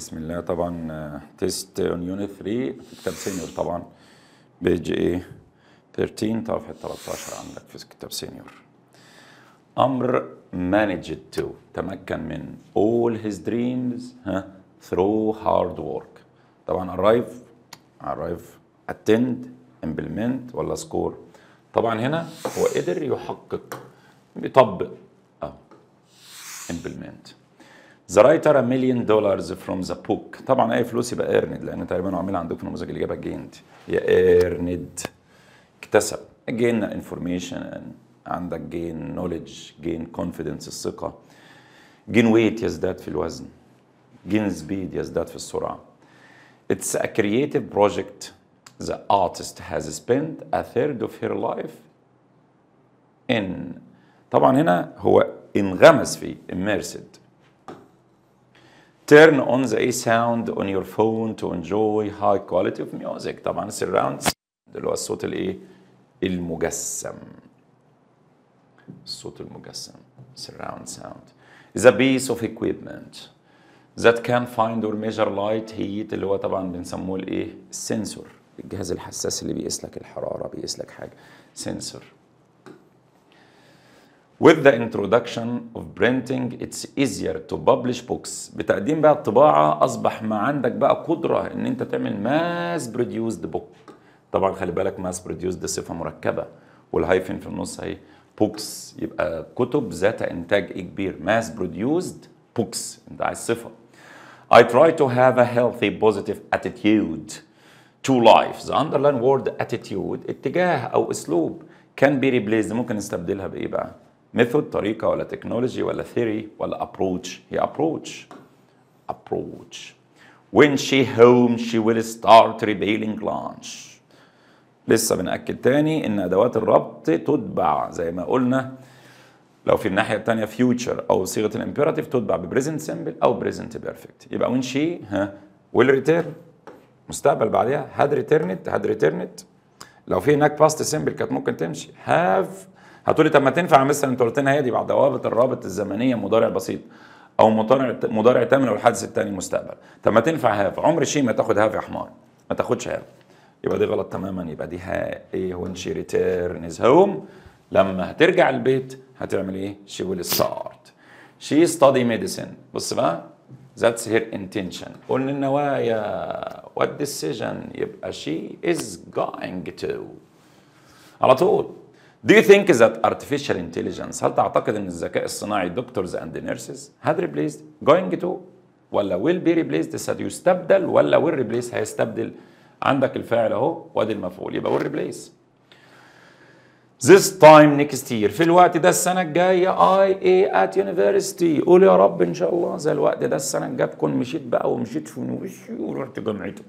بسم الله طبعا تيست اون يونت 3 كتاب سينيور طبعا بيج ايه 13 صفحه 13 عندك في كتاب سينيور امر managed to تمكن من all his dreams ها through hard work طبعا arrive arrive attend implement ولا score طبعا هنا هو قدر يحقق بيطبق اه implement The writer a million dollars from the book طبعا اي فلوس يبقى earned لان تقريبا عاملها عندكم في نموذج الاجابه gained هي earned اكتسب gain information عندك gain knowledge gain confidence الثقه gain weight يزداد في الوزن gain speed يزداد في السرعه It's a creative project the artist has spent a third of her life in طبعا هنا هو انغمس فيه immersed Turn on the A sound on your phone to enjoy high quality of music طبعا surround اللي هو الصوت الايه المجسم الصوت المجسم surround sound is a piece of equipment that can find or measure light heat اللي هو طبعا بنسموه الايه السنسور الجهاز الحساس اللي بيقيس لك الحراره بيقيس لك حاجه سنسور With the introduction of printing it's easier to publish books بتقديم بقى الطباعة أصبح ما عندك بقى قدرة إن أنت تعمل mass produced book طبعا خلي بالك mass produced دي صفة مركبة والهايفن في النص أهي books يبقى كتب ذات إنتاج كبير mass produced books أنت عايز صفة I try to have a healthy positive attitude to life the underline word attitude اتجاه أو أسلوب can be replaced ممكن نستبدلها بإيه بقى؟ ميثود طريقة ولا تكنولوجي ولا ثيري ولا approach هي approach approach when she home she will start revealing lunch لسه بنأكد تاني ان ادوات الربط تتبع زي ما قلنا لو في الناحية التانية future او صيغة الامبيراتيف تتبع ببريزنت سمبل او بريزنت بيرفكت يبقى when she ها will return مستقبل بعدها had returned had returned لو في هناك باست سمبل كانت ممكن تمشي have هتقولي طب ما تنفع مثلا انت قلت لنا هي دي بعد ضوابط الرابط الزمنيه مضارع بسيط او مضارع مضارع تام لو الحدث الثاني مستقبل طب ما تنفع هاف عمر شيء ما تاخد هاف يا حمار ما تاخدش هاف يبقى دي غلط تماما يبقى دي ها ايه وين شي ريتيرن از هوم لما هترجع البيت هتعمل ايه شي ويل ستارت شي ستادي ميديسن بص بقى That's her intention قلنا النوايا what decision يبقى she is going to على طول Do you think that artificial intelligence هل تعتقد ان الذكاء الصناعي doctors and nurses had replaced going to ولا will be replaced سيستبدل ولا will replace هيستبدل عندك الفاعل اهو وادي المفعول يبقى will replace This time next year في الوقت ده السنة الجاية I A at university قول يا رب إن شاء الله زي الوقت ده السنة الجاية تكون مشيت بقى ومشيت في نوشي ورحت جامعتك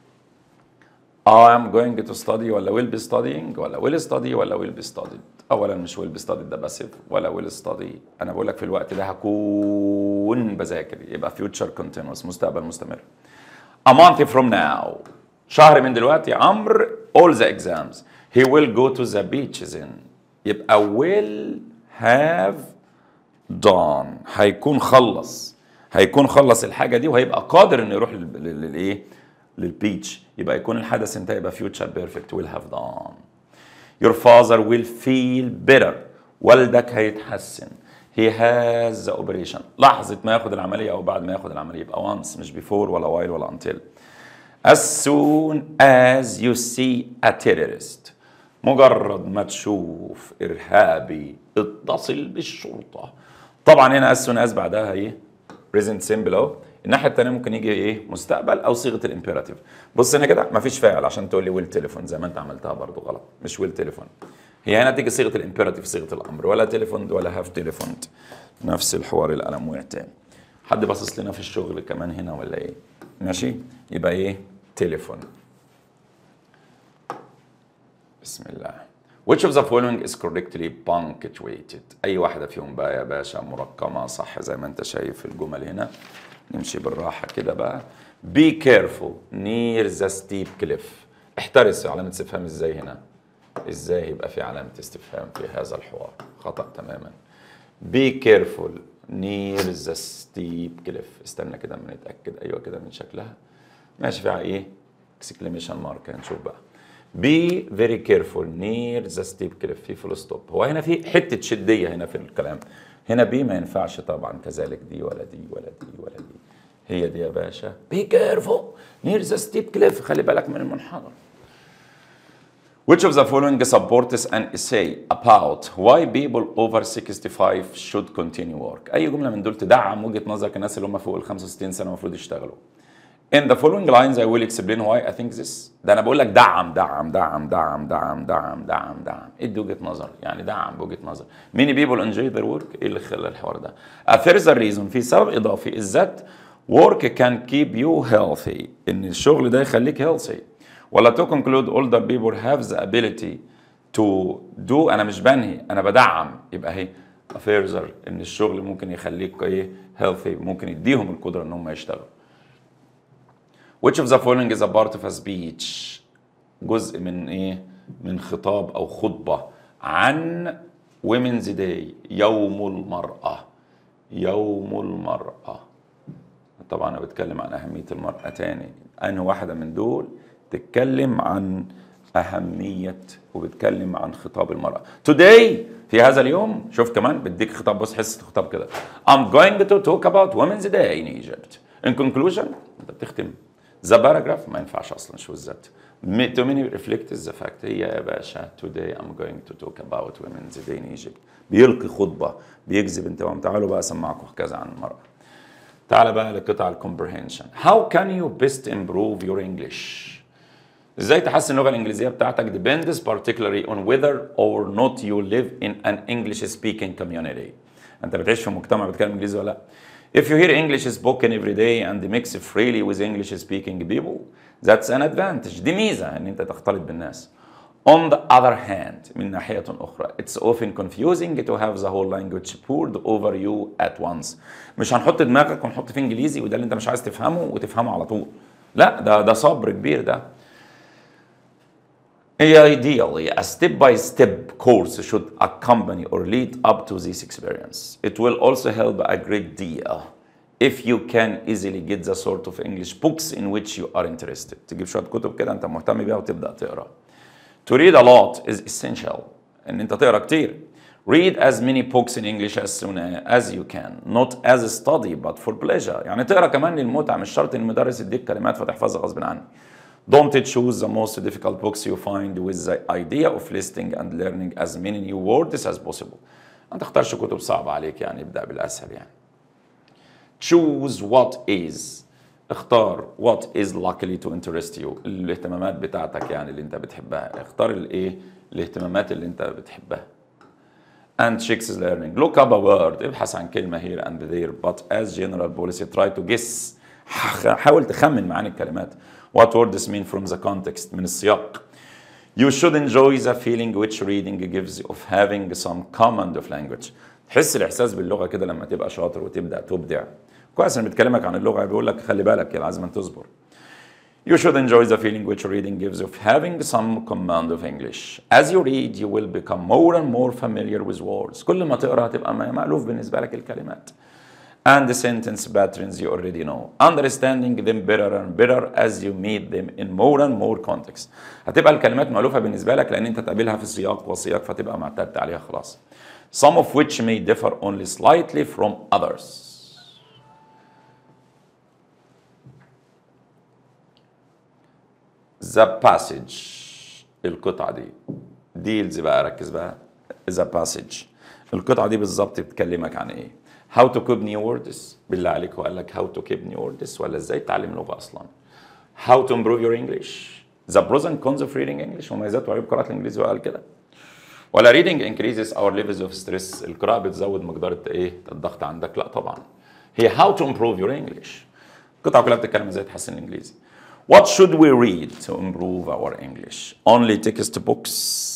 I am going to study ولا will be studying ولا will study ولا will be studied اولا مش will be studied ده باسف ولا will study انا بقول لك في الوقت ده هكون بذاكر يبقى future continuous مستقبل مستمر a month from now شهر من دلوقتي عمرو all the exams he will go to the beaches in يبقى will have done هيكون خلص هيكون خلص الحاجه دي وهيبقى قادر انه يروح للايه للبيتش يبقى يكون الحدث انتهى يبقى future perfect will have done your father will feel better والدك هيتحسن he has the operation لحظة ما ياخد العملية أو بعد ما ياخد العملية يبقى once مش before ولا while ولا until as soon as you see a terrorist مجرد ما تشوف إرهابي اتصل بالشرطة طبعا هنا as soon as بعدها ايه present simple اهو الناحيه الثانيه ممكن يجي ايه مستقبل او صيغه الامبيراتيف بص هنا كده مفيش فاعل عشان تقول لي ويل تليفون زي ما انت عملتها برضو غلط مش ويل تليفون هي هنا تيجي صيغه الامبيراتيف صيغه الامر ولا تليفون ولا هاف تليفون نفس الحوار القلم وقع تاني حد باصص لنا في الشغل كمان هنا ولا ايه ماشي يبقى ايه تليفون بسم الله Which of the following is correctly punctuated؟ أي واحدة فيهم بقى يا باشا مرقمة صح زي ما أنت شايف الجمل هنا نمشي بالراحة كده بقى Be careful near the steep cliff احترس علامة استفهام ازاي هنا ازاي يبقى في علامة استفهام في هذا الحوار خطأ تماما Be careful near the steep cliff استنى كده اما نتاكد ايوه كده من شكلها ماشي فيها ايه exclamation mark هنشوف بقى be very careful near the steep cliff في فول ستوب هو هنا في حته شديه هنا في الكلام هنا بي ما ينفعش طبعا كذلك دي ولا دي ولا دي ولا دي هي دي يا باشا be careful near the steep cliff خلي بالك من المنحدر Which of the following supports an essay about why people over 65 should continue work؟ أي جملة من دول تدعم وجهة نظرك الناس اللي هم فوق ال 65 سنة المفروض يشتغلوا. In the following lines I will explain why I think this. ده أنا بقول لك دعم دعم دعم دعم دعم دعم دعم دعم. ادي وجهة نظر يعني دعم بوجهة نظر. Many people enjoy their work. إيه اللي خلى الحوار ده؟ A further reason في سبب إضافي is that work can keep you healthy. إن الشغل ده يخليك healthy. ولا to conclude older people have the ability to do انا مش بنهي انا بدعم يبقى هي further ان الشغل ممكن يخليك ايه healthy ممكن يديهم القدره ان هم يشتغلوا which of the following is a part of a speech جزء من ايه من خطاب او خطبه عن women's day يوم المراه يوم المراه طبعا انا بتكلم عن اهميه المراه تاني انهي واحده من دول تتكلم عن أهمية وبتكلم عن خطاب المرأة. Today في هذا اليوم شوف كمان بديك خطاب بص حس خطاب كده. I'm going to talk about women's day in Egypt. In conclusion انت بتختم the paragraph ما ينفعش اصلا شو الذات. To many reflect the fact هي يا باشا today I'm going to talk about women's day in Egypt. بيلقي خطبة بيجذب انتباههم تعالوا بقى اسمعكم كذا عن المرأة. تعال بقى لقطع الكومبرهنشن. How can you best improve your English؟ ازاي تحسن اللغه الانجليزيه بتاعتك depends particularly on whether or not you live in an English speaking community انت بتعيش في مجتمع بيتكلم انجليزي ولا لا If you hear English spoken every day and mix freely with English speaking people that's an advantage دي ميزه ان انت تختلط بالناس On the other hand من ناحية أخرى it's often confusing to have the whole language poured over you at once مش هنحط دماغك ونحط فيه انجليزي وده اللي انت مش عايز تفهمه وتفهمه على طول لا ده ده صبر كبير ده Ideally, a step-by-step course should accompany or lead up to this experience. It will also help a great deal if you can easily get the sort of English books in which you are interested. تجيب شوية كتب كده أنت مهتم بيها وتبدأ تقرأ. To read a lot is essential. إن أنت تقرأ كتير. Read as many books in English as soon as you can. Not as a study but for pleasure. يعني تقرأ كمان للمتعة مش شرط إن المدرس يديك كلمات فتحفظها غصب عنك. Don't choose the most difficult books you find with the idea of listening and learning as many new words as possible. ما تختارش كتب صعبة عليك يعني ابدأ بالأسهل يعني. Choose what is اختار what is likely to interest you الاهتمامات بتاعتك يعني اللي انت بتحبها اختار الايه الاهتمامات اللي انت بتحبها and checks learning look up a word ابحث عن كلمة here and there but as general policy try to guess حاول تخمن معاني الكلمات what words mean from the context من السياق you should enjoy the feeling which reading gives of having some command of language تحس الاحساس باللغه كده لما تبقى شاطر وتبدا تبدع كويس انا بتكلمك عن اللغه بيقول لك خلي بالك يا لازم تصبر You should enjoy the feeling which reading gives of having some command of English. As you read, you will become more and more familiar with words. كل ما تقرا هتبقى مألوف بالنسبة لك الكلمات. and the sentence patterns you already know. Understanding them better and better as you meet them in more and more context. هتبقى الكلمات مألوفة بالنسبة لك لأن أنت تقابلها في سياق وسياق فتبقى معتدت عليها خلاص. Some of which may differ only slightly from others. The passage القطعة دي deals بقى ركز بقى the passage القطعة دي بالظبط بتكلمك عن ايه؟ how to keep new words بالله عليك هو قال لك how to keep new words ولا ازاي تتعلم لغه اصلا how to improve your English the pros and cons of reading English مميزات وعيوب قراءة الانجليزي وقال كده ولا reading increases our levels of stress القراءة بتزود مقدار ايه الضغط عندك لا طبعا هي how to improve your English القطعة كلها بتتكلم ازاي تحسن الانجليزي What should we read to improve our English? Only textbooks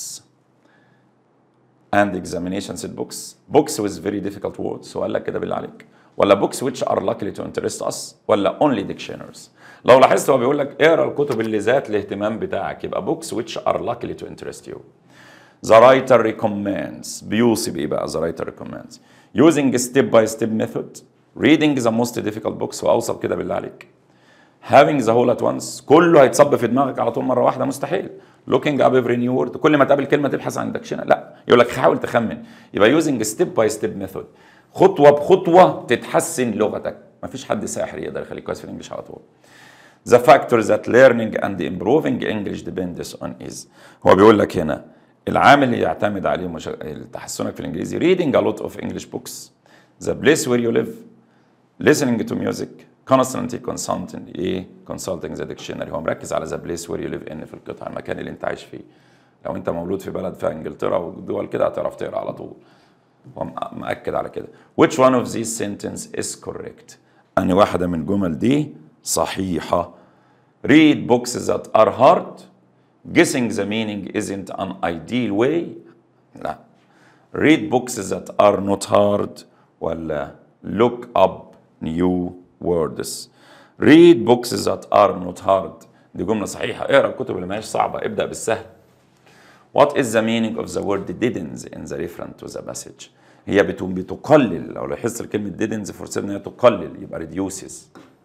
and examination set books books with very difficult words سؤال لك كده بالله عليك ولا books which are likely to interest us ولا only dictionaries لو لاحظت هو بيقول لك اقرا الكتب اللي ذات الاهتمام بتاعك يبقى books which are likely to interest you the writer recommends بيوصي بايه بقى the writer recommends using step by step method reading the most difficult books واوصل كده بالله عليك having the whole at once كله هيتصب في دماغك على طول مره واحده مستحيل looking up every new word كل ما تقابل كلمه تبحث عن دكشنه لا يقول لك حاول تخمن يبقى using step by step method خطوه بخطوه تتحسن لغتك مفيش حد ساحر يقدر يخليك كويس في الانجليش على طول The factors that learning and improving English depends on is هو بيقول لك هنا العامل اللي يعتمد عليه مش... تحسنك في الانجليزي reading a lot of English books the place where you live listening to music constantly consulting ايه consulting the dictionary هو مركز على the place where you live in في القطعه المكان اللي انت عايش فيه لو انت مولود في بلد فيها انجلترا ودول كده هتعرف تقرا على طول هو مأكد على كده which one of these sentence is correct أني واحدة من الجمل دي صحيحة read books that are hard guessing the meaning isn't an ideal way لا read books that are not hard ولا look up new words read books that are not hard دي جملة صحيحة اقرا الكتب اللي ماهيش صعبة ابدأ بالسهل What is the meaning of the word didn't in the reference to the passage هي بت- بتقلل لو لاحظت الكلمة didn't فرصة ان هي تقلل يبقى reduces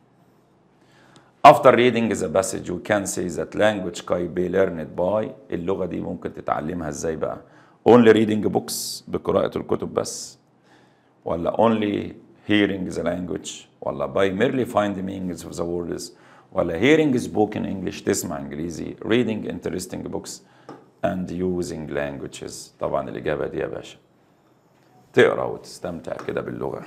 After reading the passage we can say that language can be learned by اللغة دي ممكن تتعلمها ازاي بقى only reading books بقراءة الكتب بس ولا only hearing the language ولا by merely finding meanings of the words ولا hearing spoken English تسمع انجليزي reading interesting books and using languages طبعا الإجابة دي يا باشا تقرا وتستمتع كده باللغة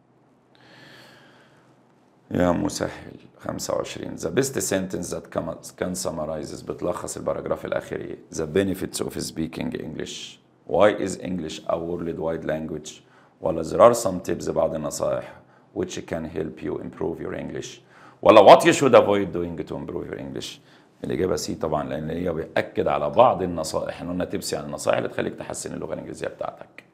يا مسهل 25 the best sentence that come- can summarizes بتلخص الباراجراف الأخير the benefits of speaking English why is English a worldwide language ولا there are some tips بعض النصائح which can help you improve your English ولا what you should avoid doing to improve your English الإجابة سي طبعا لأن هي بيأكد على بعض النصائح إن قلنا تبس يعني النصائح اللي تخليك تحسن اللغة الإنجليزية بتاعتك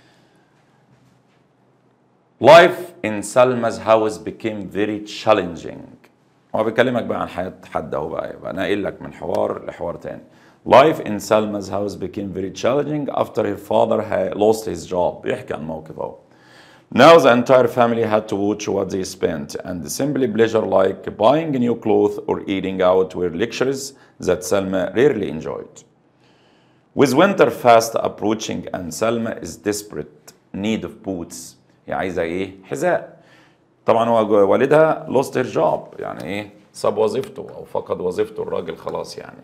Life in Salma's house became very challenging. هو بيكلمك بقى عن حياة حد اهو بقى يبقى ناقل لك من حوار لحوار تاني. Life in Salma's house became very challenging after her father had lost his job. بيحكي عن موقف اهو. Now the entire family had to watch what they spent and simply pleasure like buying new clothes or eating out were luxuries that Salma rarely enjoyed. With winter fast approaching and Salma is desperate need of boots هي عايزة ايه؟ حذاء طبعا هو والدها lost her job يعني ايه؟ ساب وظيفته او فقد وظيفته الراجل خلاص يعني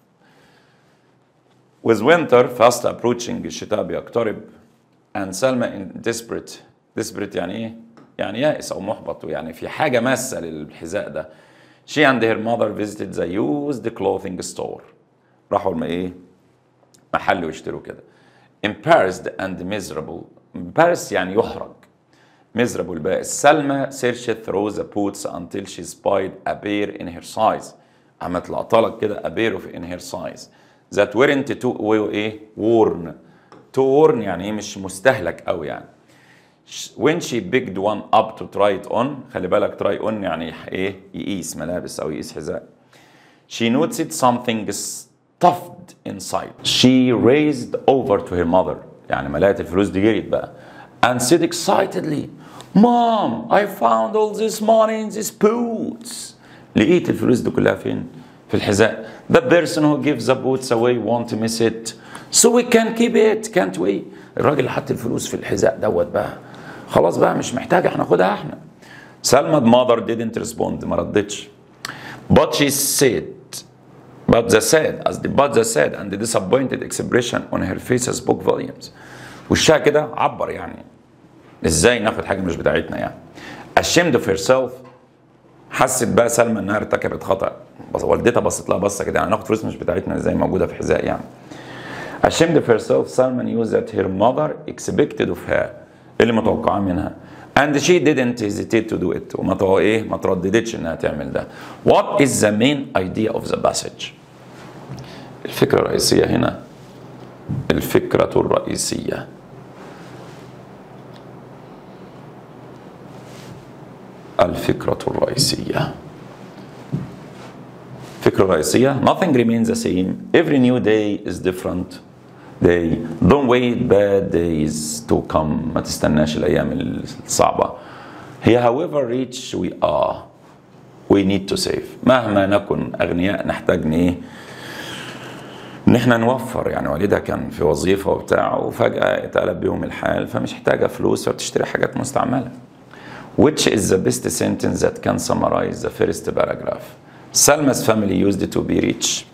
With winter fast approaching الشتاء بيقترب and Salma in desperate desperate يعني ايه؟ يعني يائس او محبط يعني في حاجة ماسة للحذاء ده She and her mother visited the used clothing store راحوا الم ايه؟ محل ويشتروا كده embarrassed and miserable embarrassed يعني يحرج miserable بقى سلمى searched through the boots until she spied a pair in her size عملت لقطلك كده a pair of in her size that weren't too ايه worn too worn يعني ايه مش مستهلك قوي يعني when she picked one up to try it on خلي بالك try on يعني ايه يقيس ملابس او يقيس حذاء She noticed something stuffed inside. She raised over to her mother. يعني ما لقت الفلوس دي جريت بقى. And said excitedly, Mom, I found all this money in these boots. لقيت الفلوس دي كلها فين؟ في الحذاء. The person who gives the boots away won't miss it. So we can keep it, can't we? الراجل اللي حط الفلوس في الحذاء دوت بقى. خلاص بقى مش محتاجة احنا ناخدها احنا. سلمى mother didn't respond ما ردتش. But she said, but the sad, as the but the sad and the disappointed expression on her face spoke volumes. وشها كده عبر يعني ازاي ناخد حاجه مش بتاعتنا يعني. ashamed of herself حست بقى سلمى انها ارتكبت خطا بس والدتها بصت لها بصه كده يعني ناخد فلوس مش بتاعتنا ازاي موجوده في حذاء يعني. ashamed of herself Salma knew that her mother expected of her اللي متوقعاه منها and she didn't hesitate to do it وما تو- ايه ما ترددتش انها تعمل ده what is the main idea of the passage الفكرة الرئيسية هنا الفكرة الرئيسية الفكرة الرئيسية الفكرة الرئيسية nothing remains the same every new day is different day don't wait bad days to come ما تستناش الأيام الصعبة هي however rich we are we need to save مهما نكن أغنياء نحتاج إيه ان احنا نوفر يعني والدها كان في وظيفه وبتاع وفجاه اتقلب بيهم الحال فمش محتاجه فلوس وتشتري حاجات مستعمله which is the best sentence that can summarize the first paragraph Salma's family used to be rich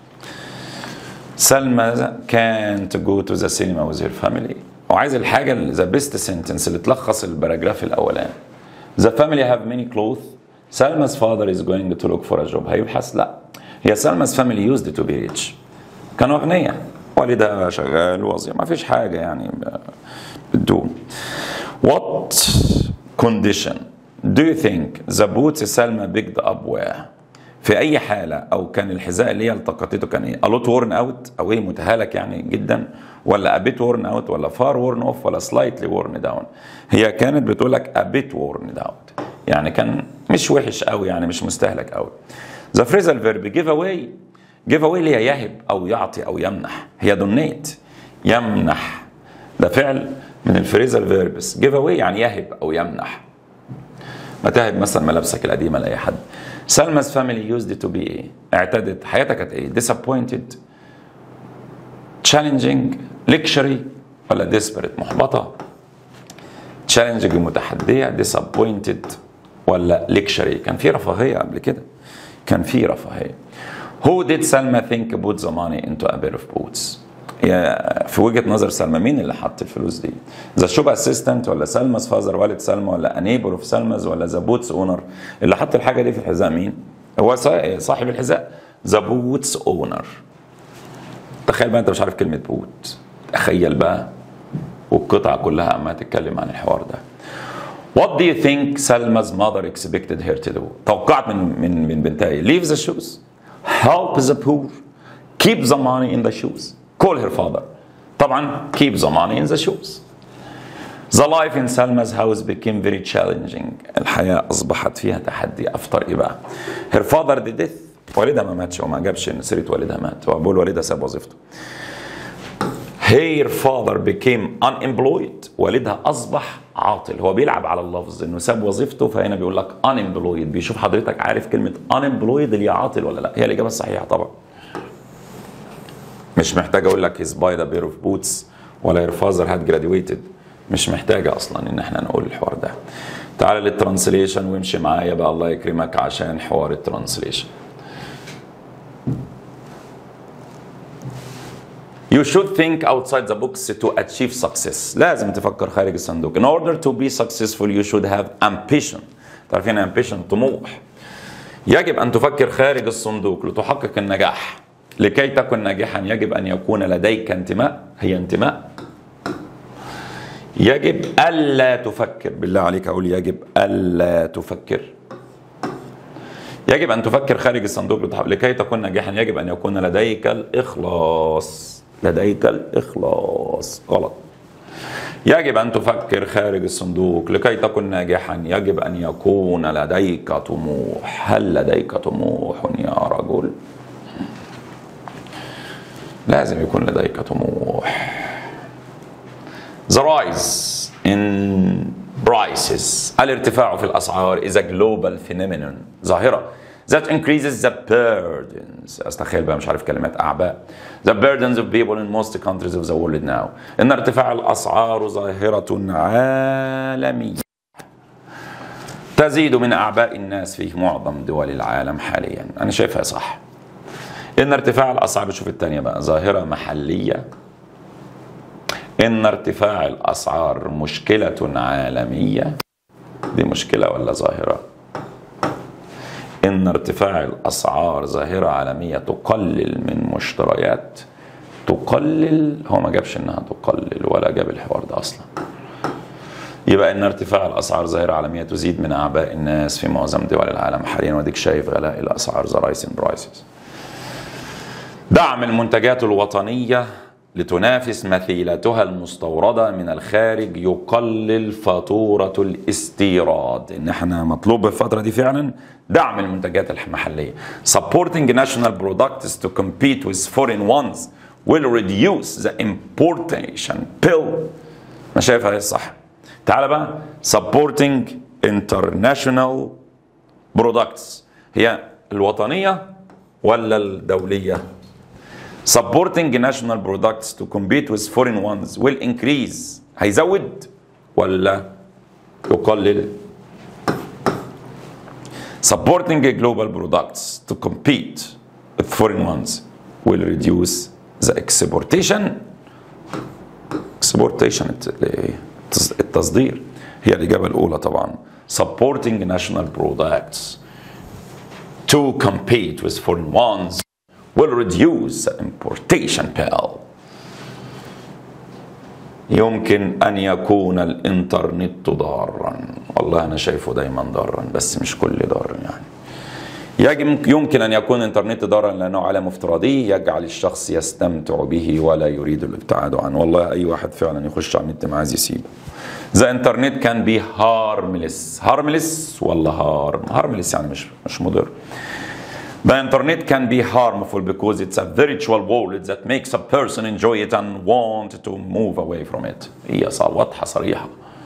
سلمى can't go to the cinema with her family وعايز الحاجة ال- the best sentence اللي تلخص الباراجراف الأولاني The family have many clothes Salma's father is going to look for a job هيبحث لا هي Salma's family used to be rich كانوا أغنياء والدها شغال وظيفة ما فيش حاجة يعني ب- بتدوم What condition do you think the boots Salma picked up were في اي حاله او كان الحذاء اللي هي التقطته كان ايه الوت ورن اوت او ايه متهالك يعني جدا ولا ابيت ورن اوت ولا فار ورن اوف ولا سلايتلي ورن داون هي كانت بتقول لك ابيت ورن داون يعني كان مش وحش قوي يعني مش مستهلك قوي ذا فريزال فيرب جيف اواي جيف اواي اللي هي يهب او يعطي او يمنح هي دونيت يمنح ده فعل من الفريزال فيربس جيف اواي يعني يهب او يمنح ما تهب مثلا ملابسك القديمه لاي حد سلما's family used to be ايه اعتادت حياتها كانت ايه disappointed challenging luxury ولا desperate محبطه challenging متحديه disappointed ولا luxury كان في رفاهيه قبل كده كان في رفاهيه Who did Salma think put the money into a pair of boots؟ يا في وجهه نظر سلمى مين اللي حط الفلوس دي؟ ذا شوب اسيستنت ولا سلما's فازر والد سلمى ولا انيبر اوف سلما's ولا ذا بوتس اونر اللي حط الحاجه دي في الحذاء مين؟ هو صا- صاحب الحذاء ذا بوتس اونر تخيل بقى انت مش عارف كلمه بوت تخيل بقى والقطعه كلها عماله تتكلم عن الحوار ده What do you think Salma's mother expected her to do؟ توقعت من من من بنتها ايه؟ Leave the shoes, help the poor, keep the money in the shoes, call her father. طبعا keep the money in the shoes. The life in Salma's house became very challenging. الحياة أصبحت فيها تحدي أفطر إيه بقى؟ Her father did death. والدها ما ماتش وما جابش إن سيرة والدها مات وأبوه والدها ساب وظيفته. Her father became unemployed والدها أصبح عاطل هو بيلعب على اللفظ إنه ساب وظيفته فهنا بيقول لك unemployed بيشوف حضرتك عارف كلمة unemployed اللي هي عاطل ولا لا هي الإجابة الصحيحة طبعا مش محتاج أقول لك his by the pair of boots ولا your father had graduated مش محتاجة أصلا إن احنا نقول الحوار ده تعال للترانسليشن وامشي معايا بقى الله يكرمك عشان حوار الترانسليشن You should think outside the box to achieve success. لازم تفكر خارج الصندوق. In order to be successful you should have ambition. تعرفين ambition طموح. يجب أن تفكر خارج الصندوق لتحقق النجاح. لكي تكن ناجحا يجب أن يكون لديك انتماء هي انتماء يجب ألا تفكر بالله عليك أقول يجب ألا تفكر يجب أن تفكر خارج الصندوق لتحقق لكي تكون ناجحا يجب أن يكون لديك الإخلاص لديك الإخلاص غلط يجب أن تفكر خارج الصندوق لكي تكن ناجحا يجب أن يكون لديك طموح هل لديك طموح يا رجل لازم يكون لديك طموح The rise in prices الارتفاع في الأسعار is a global phenomenon ظاهرة that increases the burdens استخيل بقى مش عارف كلمات أعباء the burdens of people in most countries of the world now إن ارتفاع الأسعار ظاهرة عالمية تزيد من أعباء الناس في معظم دول العالم حاليا أنا شايفها صح إن ارتفاع الأسعار بشوف التانية بقى ظاهرة محلية إن ارتفاع الأسعار مشكلة عالمية دي مشكلة ولا ظاهرة إن ارتفاع الأسعار ظاهرة عالمية تقلل من مشتريات تقلل هو ما جابش إنها تقلل ولا جاب الحوار ده أصلا يبقى إن ارتفاع الأسعار ظاهرة عالمية تزيد من أعباء الناس في معظم دول العالم حاليا وديك شايف غلاء الأسعار ذا رايسين برايسز دعم المنتجات الوطنية لتنافس مثيلتها المستوردة من الخارج يقلل فاتورة الاستيراد ان احنا مطلوب الفترة دي فعلا دعم المنتجات المحلية supporting national products to compete with foreign ones will reduce the importation bill انا شايفها هي الصح تعال بقى supporting international products هي الوطنية ولا الدولية supporting national products to compete with foreign ones will increase هيزود ولا يقلل supporting global products to compete with foreign ones will reduce the exportation exportation الت- التصدير هي الإجابة الأولى طبعا supporting national products to compete with foreign ones will reduce the importation bill يمكن أن يكون الإنترنت ضارا والله أنا شايفه دايما ضارا بس مش كل ضار يعني يجب يمكن أن يكون الإنترنت ضارا لأنه عالم افتراضي يجعل الشخص يستمتع به ولا يريد الابتعاد عنه والله أي واحد فعلا يخش على النت ما عايز يسيبه The internet can be harmless harmless ولا harm harmless يعني مش مش مضر The internet can be harmful because it's a virtual world that makes a person enjoy it and want to move away from it. هي صع- واضحة صريحة.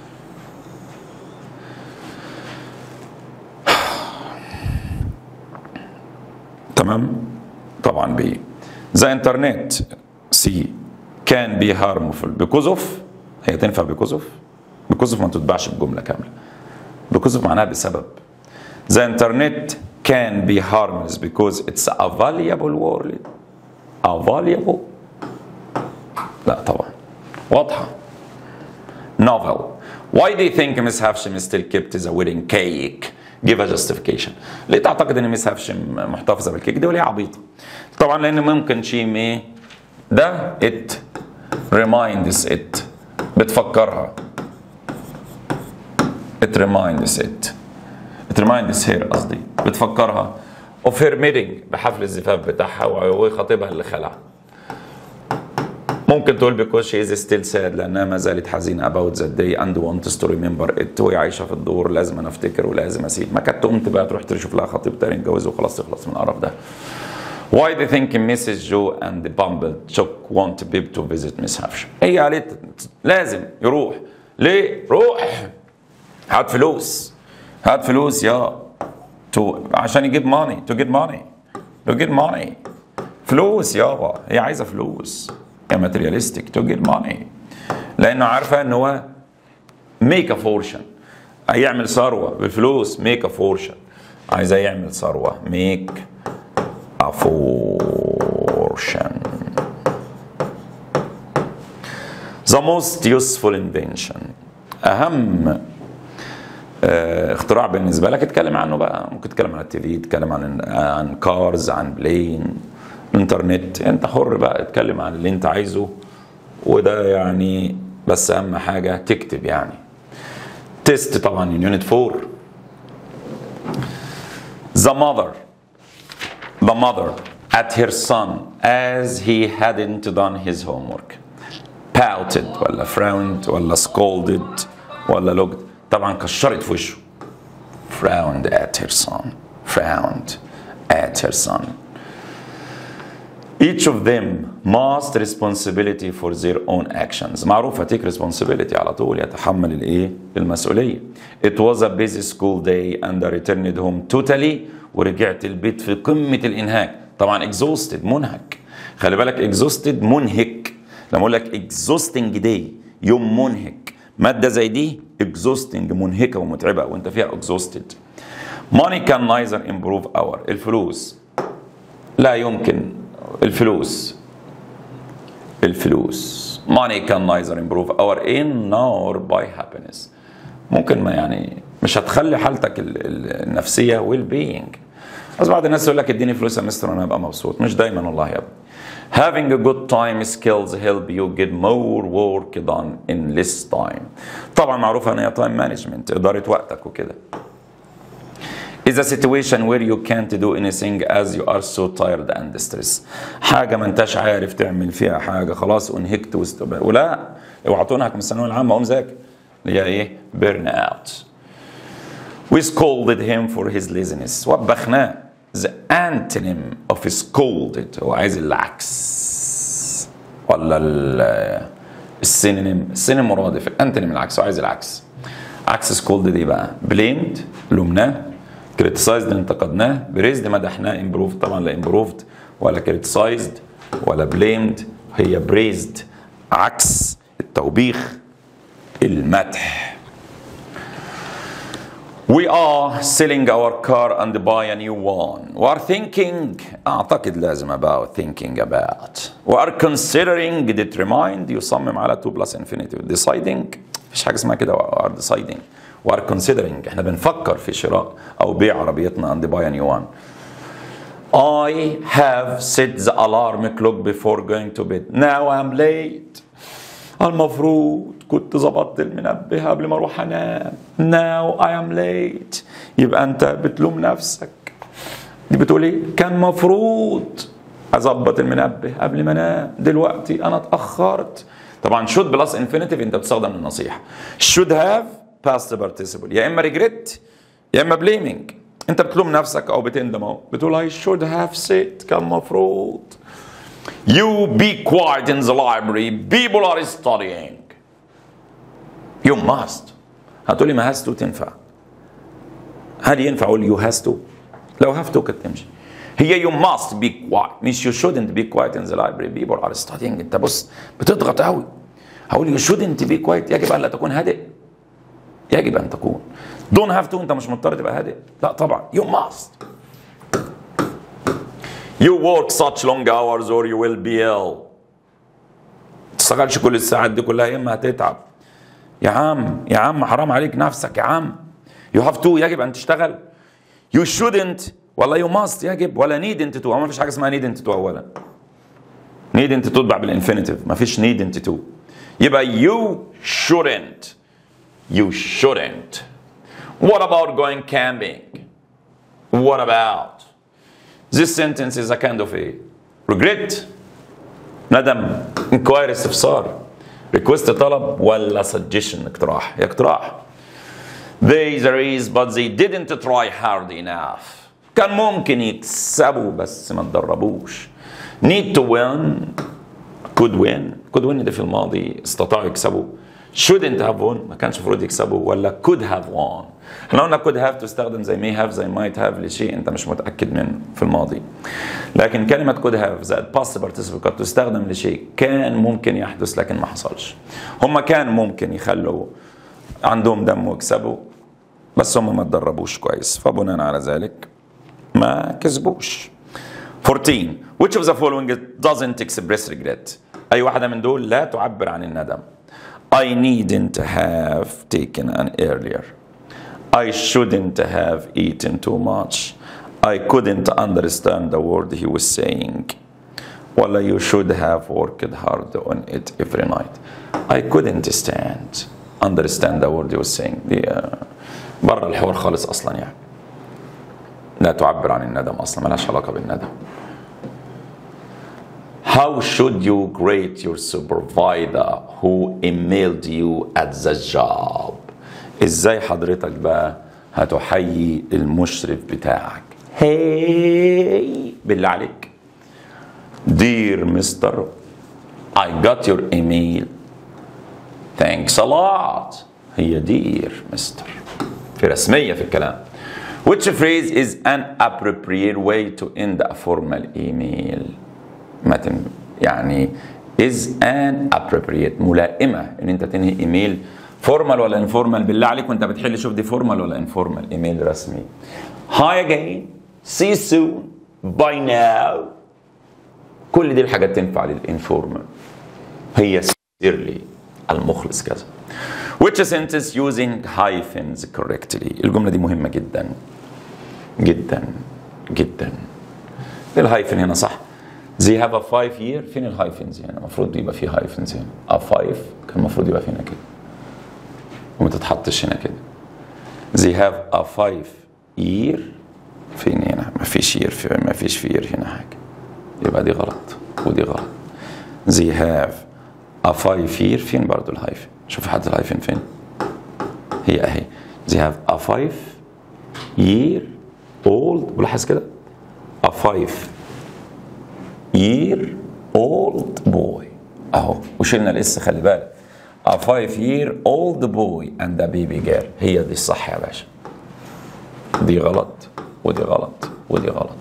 تمام؟ طبعا بي. The internet C can be harmful because of هي تنفع because of because of ما تتباعش بجملة كاملة. because of معناها بسبب. The internet can be harmless because it's a valuable world. A valuable? لا طبعا. واضحة. Novel. Why do you think Miss Havsham still kept the wedding cake? Give a justification. ليه تعتقد ان ميس هافشم محتفظه بالكيك دي وليه عبيطه؟ طبعا لان ممكن شيء ايه؟ ده it reminds it بتفكرها it reminds it it reminds her قصدي بتفكرها of her meeting بحفل الزفاف بتاعها وخطيبها اللي خلع ممكن تقول because she is still sad لانها ما زالت حزينه about that day and wants to remember it وهي عايشه في الدور لازم انا افتكر ولازم اسيب ما كانت تقوم بقى تروح تشوف لها خطيب تاني يتجوزه وخلاص تخلص من القرف ده Why do you think Mrs. Joe and the Bumble Chuck want Bib to visit Miss Havsham؟ هي قالت لازم يروح ليه؟ روح هات فلوس هات فلوس يا تو عشان يجيب ماني تو جيت ماني تو جيت ماني فلوس يابا هي عايزه فلوس هي ماترياليستيك تو جيت ماني لانه عارفه ان هو ميك ا فورشن هيعمل ثروه بالفلوس ميك ا فورشن عايزه يعمل ثروه ميك ا فورشن The most useful invention اهم آه، اختراع بالنسبه لك اتكلم عنه بقى ممكن تتكلم عن التي في تتكلم عن عن كارز عن بلين انترنت انت حر بقى اتكلم عن اللي انت عايزه وده يعني بس اهم حاجه تكتب يعني تيست طبعا يونت 4 The mother the mother at her son as he hadn't done his homework pouted ولا frowned ولا scolded ولا looked طبعا كشرت في وشه frowned at her son frowned at her son each of them must responsibility for their own actions معروفة take responsibility على طول يتحمل الايه المسؤولية it was a busy school day and I returned home totally ورجعت البيت في قمة الإنهاك طبعا exhausted منهك خلي بالك exhausted منهك لما اقول لك exhausting day يوم منهك مادة زي دي exhausting منهكة ومتعبة وانت فيها exhausted money can neither improve our الفلوس لا يمكن الفلوس الفلوس money can neither improve our in nor by happiness ممكن ما يعني مش هتخلي حالتك ال- ال- النفسية well being بس بعض الناس يقول لك اديني فلوس يا مستر وانا ابقى مبسوط مش دايما والله يا ابني Having a good time skills help you get more work done in less time. طبعا معروفة ان هي time management إدارة وقتك وكده. is a situation where you can't do anything as you are so tired and stressed. حاجة ما انتش عارف تعمل فيها حاجة خلاص انهكت واستبقى ولا اوعى تنهك من الثانوية العامة قوم ذاكر اللي هي ايه؟ burn out. We scolded him for his laziness. وبخناه. The antonym of scolded هو عايز العكس. ولا ال- السينونيم السينونيم مرادف الانتونيم العكس وعايز العكس عكس سكولد دي بقى بليمد لومناه كريتيسايزد انتقدناه بريزد مدحناه امبروفد طبعا لا امبروفد ولا كريتيسايزد ولا بليمد هي بريزد عكس التوبيخ المدح We are selling our car and buy a new one. We are thinking أعتقد لازم about thinking about. We are considering determined يصمم على 2 plus infinitive. Deciding مفيش حاجة اسمها كده we are deciding. We are considering احنا بنفكر في شراء أو بيع عربيتنا and buy a new one. I have set the alarm clock before going to bed. Now I'm late. المفروض كنت ظبطت المنبه قبل ما اروح انام. Now I am late. يبقى انت بتلوم نفسك. دي بتقول ايه؟ كان مفروض اظبط المنبه قبل ما انام. دلوقتي انا اتاخرت. طبعا should بلس infinitive انت بتستخدم النصيحه. should have past participle يا اما regret يا اما blaming. انت بتلوم نفسك او بتندم اهو. بتقول I should have said كان مفروض. You be quiet in the library. People are studying. You must. هتقولي ما has to تنفع. هل ينفع اقول you has to؟ لو have to كانت تمشي. هي you must be quiet مش you shouldn't be quiet in the library. People are studying. انت بص بتضغط قوي. هقول you shouldn't be quiet يجب ان لا تكون هادئ. يجب ان تكون. Don't have to انت مش مضطر تبقى هادئ. لا طبعا you must. You work such long hours or you will be ill. تشتغلش كل الساعات دي كلها يا اما هتتعب. يا عم يا عم حرام عليك نفسك يا عم. You have to يجب ان تشتغل. You shouldn't ولا you must يجب ولا needn't to ما فيش حاجه اسمها needn't to اولا. needn't to تتبع بالانفينيتيف ما فيش needn't to. يبقى you shouldn't. You shouldn't. What about going camping? What about? This sentence is a kind of a regret ندم inquiry استفسار request طلب ولا suggestion اقتراح يا اقتراح they there is but they didn't try hard enough كان ممكن يكسبوا بس ما تدربوش need to win could win could win ده في الماضي استطاعوا يكسبوا shouldn't have won ما كانش المفروض يكسبوا ولا could have won احنا قلنا could have تستخدم زي may have زي might have لشيء انت مش متاكد منه في الماضي لكن كلمه could have زائد past participle قد تستخدم لشيء كان ممكن يحدث لكن ما حصلش هم كان ممكن يخلوا عندهم دم ويكسبوا بس هم ما تدربوش كويس فبناء على ذلك ما كسبوش 14 which of the following doesn't express regret اي واحده من دول لا تعبر عن الندم I needn't have taken an earlier I shouldn't have eaten too much I couldn't understand the word he was saying ولا you should have worked hard on it every night I couldn't stand understand the word he was saying دي آه، بره الحوار خالص اصلا يعني لا تعبر عن الندم اصلا ملهاش علاقه بالندم How should you grade your supervisor who emailed you at the job? ازاي حضرتك بقى هتحيي المشرف بتاعك؟ هاي بالله عليك. Dear Mr. I got your email. Thanks a lot. هي dear Mr. في رسمية في الكلام. Which phrase is an appropriate way to end a formal email? ما تم يعني is an appropriate ملائمه ان انت تنهي ايميل فورمال ولا انفورمال بالله عليك وانت بتحل شوف دي فورمال ولا انفورمال ايميل رسمي هاي again see you soon by now كل دي الحاجات تنفع للانفورمال هي sincerely المخلص كذا which sentence using hyphens correctly الجمله دي مهمه جدا جدا جدا الهايفن هنا صح They have a five year فين الهايفنز هنا؟ المفروض يبقى في هايفنز هنا. A five كان المفروض يبقى في هنا كده. وما تتحطش هنا كده. They have a five year فين هنا؟ ما فيش year في ما فيش في year هنا حاجة. يبقى دي غلط ودي غلط. They have a five year فين برضو الهايفن؟ شوف حد الهايفن فين؟ هي اهي. They have a five year old بلاحظ كده. A five year old boy اهو وشلنا الاس خلي بالك a five year old boy and a baby girl هي دي الصح يا باشا دي غلط ودي غلط ودي غلط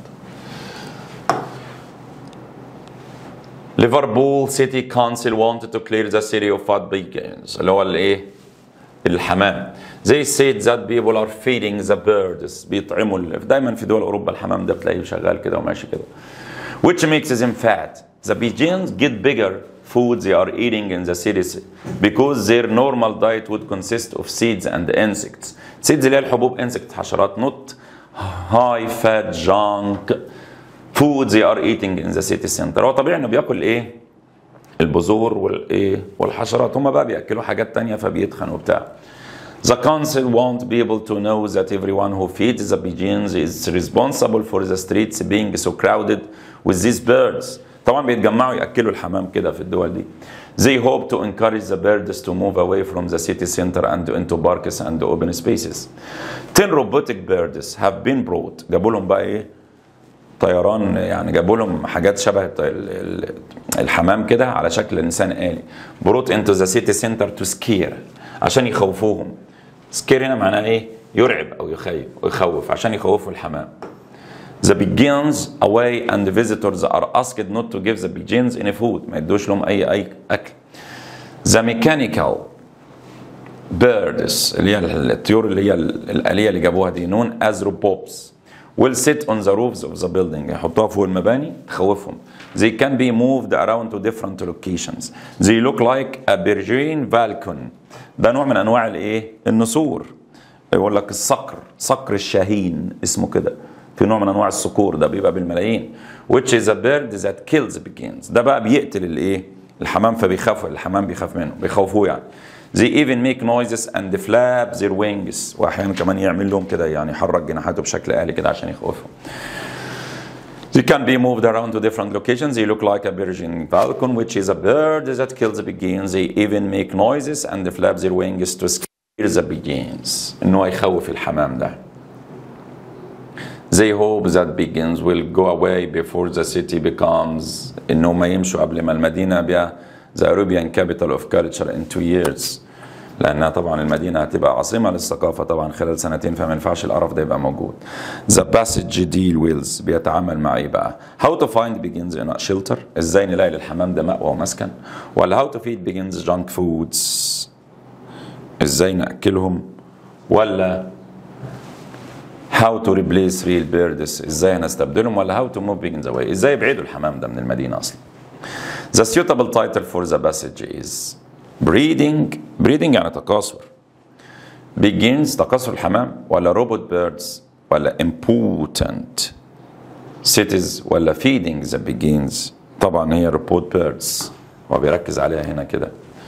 ليفربول سيتي كونسل wanted to clear the city of fat begins اللي هو الايه الحمام زي said that people are feeding the birds بيطعموا ال- دايما في دول اوروبا الحمام ده بتلاقيه شغال كده وماشي كده which makes them fat the pigeons get bigger food they are eating in the cities because their normal diet would consist of seeds and insects seeds اللي هي الحبوب insect حشرات not high fat junk food they are eating in the city center هو طبيعي انه بياكل ايه البذور والايه والحشرات هم بقى بياكلوا حاجات تانية فبيتخن وبتاع The council want people to know that everyone who feeds the pigeons is responsible for the streets being so crowded with these birds. طبعا بيتجمعوا ياكلوا الحمام كده في الدول دي. They hope to encourage the birds to move away from the city center and into parks and open spaces. 10 robotic birds have been brought. جابوا لهم بقى ايه؟ طيران يعني جابوا لهم حاجات شبه الط- ال- ال- الحمام كده على شكل انسان آلي بروت انتو ذا سيتي سنتر تو سكير عشان يخوفوهم سكير هنا معناه ايه يرعب او يخيف يخوف عشان يخوفوا الحمام The pigeons away and the visitors are asked not to give the pigeons any food ما يدوش لهم اي اي اكل The mechanical birds اللي هي الطيور اللي هي الآلية اللي جابوها دي known as robots will sit on the roofs of the building يحطوها فوق المباني تخوفهم they can be moved around to different locations they look like a Bergerian falcon ده نوع من انواع الايه النسور يقول لك الصقر صقر الشاهين اسمه كده في نوع من انواع الصقور ده بيبقى بالملايين which is a bird that kills pigeons ده بقى بيقتل الايه الحمام فبيخافوا الحمام بيخاف منه بيخوفوه يعني They even make noises and flap their wings واحيانا كمان يعمل لهم كده يعني يحرك جناحاته بشكل آلي كده عشان يخوفهم. They can be moved around to different locations. They look like a Persian falcon, which is a bird that kills the pigeons. They even make noises and flap their wings to scare the pigeons. إن هو يخوف الحمام ده. They hope that pigeons will go away before the city becomes إن هم يمشوا قبل ما المدينة بقى the European capital of culture in two years. لانها طبعا المدينه هتبقى عاصمه للثقافه طبعا خلال سنتين فما ينفعش القرف ده يبقى موجود. The passage deal with بيتعامل مع ايه بقى؟ How to find begins in a shelter ازاي نلاقي للحمام ده مأوى ومسكن ولا how to feed begins junk foods ازاي ناكلهم ولا how to replace real birds ازاي هنستبدلهم ولا how to move begins away ازاي يبعدوا الحمام ده من المدينه اصلا. The suitable title for the passage is breeding breeding يعني تكاثر begins تكاثر الحمام ولا robot birds ولا important cities ولا feeding the begins طبعا هي robot birds وبيركز عليها هنا كده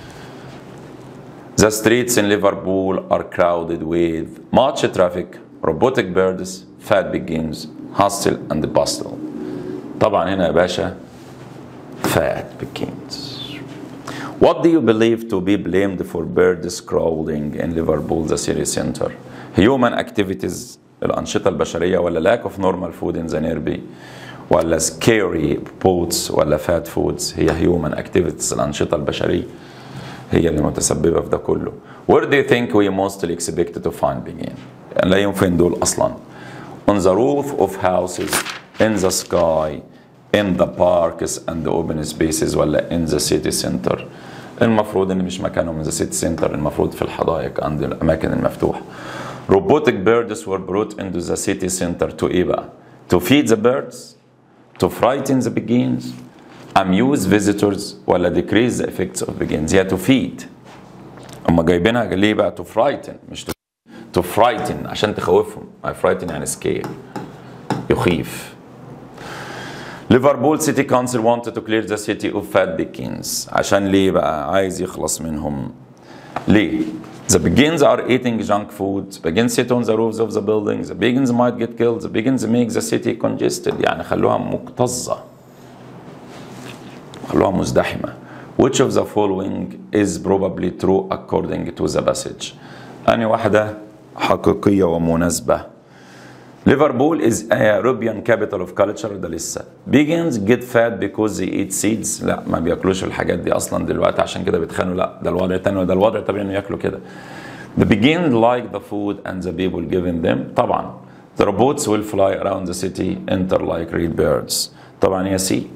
The streets in Liverpool are crowded with much traffic, robotic birds, fat begins, hustle and bustle. طبعا هنا يا باشا fat begins. What do you believe to be blamed for birds crawling in Liverpool, the city center? Human activities الأنشطة البشرية ولا lack of normal food in the nearby ولا scary boats ولا fat foods هي human activities الأنشطة البشرية هي اللي متسببة في ده كله. Where do you think we mostly expect to find begin؟ نلاقيهم فين دول أصلا؟ On the roof of houses, in the sky, in the parks and the open spaces ولا in the city center المفروض ان مش مكانهم in the city center المفروض في الحدائق عند الاماكن المفتوحه robotic birds were brought into the city center to ايه بقى to feed the birds to frighten the pigeons amuse visitors ولا decrease the effects of pigeons هي to feed هم جايبينها ليه بقى to frighten مش to, to frighten عشان تخوفهم I frighten يعني scare يخيف ليفربول سيتي كونسل wanted to clear the city of fat pigeons عشان ليه بقى عايز يخلص منهم ليه The pigeons are eating junk food. Pigeons sit on the roofs of the buildings. The pigeons might get killed. The pigeons make the city congested. يعني خلوها مكتظة. خلوها مزدحمة. Which of the following is probably true according to the passage؟ أني واحدة حقيقية ومناسبة Liverpool is a European capital of culture ده لسه begins get fat because they eat seeds لا ما بياكلوش الحاجات دي اصلا دلوقتي عشان كده بيتخانوا لا ده الوضع تاني وده الوضع طبيعي انه ياكلوا كده they begin like the food and the people giving them طبعا the robots will fly around the city enter like reed birds طبعا يا سي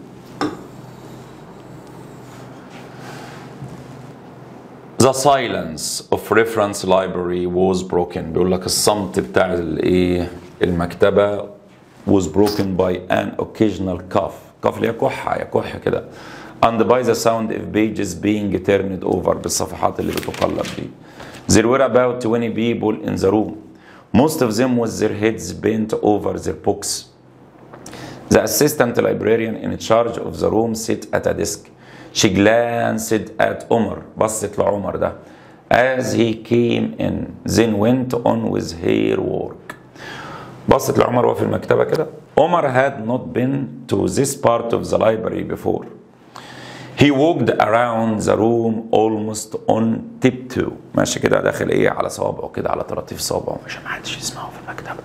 The silence of reference library was broken بيقول لك الصمت بتاع الايه المكتبة was broken by an occasional cough cough اللي هي كحة يا كح كده and by the sound of pages being turned over بالصفحات اللي بتقلب دي there were about 20 people in the room most of them with their heads bent over their books The assistant librarian in charge of the room sat at a desk. She glanced at Omar, بصت لعمر ده, as he came in, then went on with her work. بصت لعمر وهو في المكتبة كده. Omar had not been to this part of the library before. He walked around the room almost on tiptoe. ماشي كده داخل ايه على صوابعه كده على طراطيف صوابعه عشان ما حدش يسمعه في المكتبة.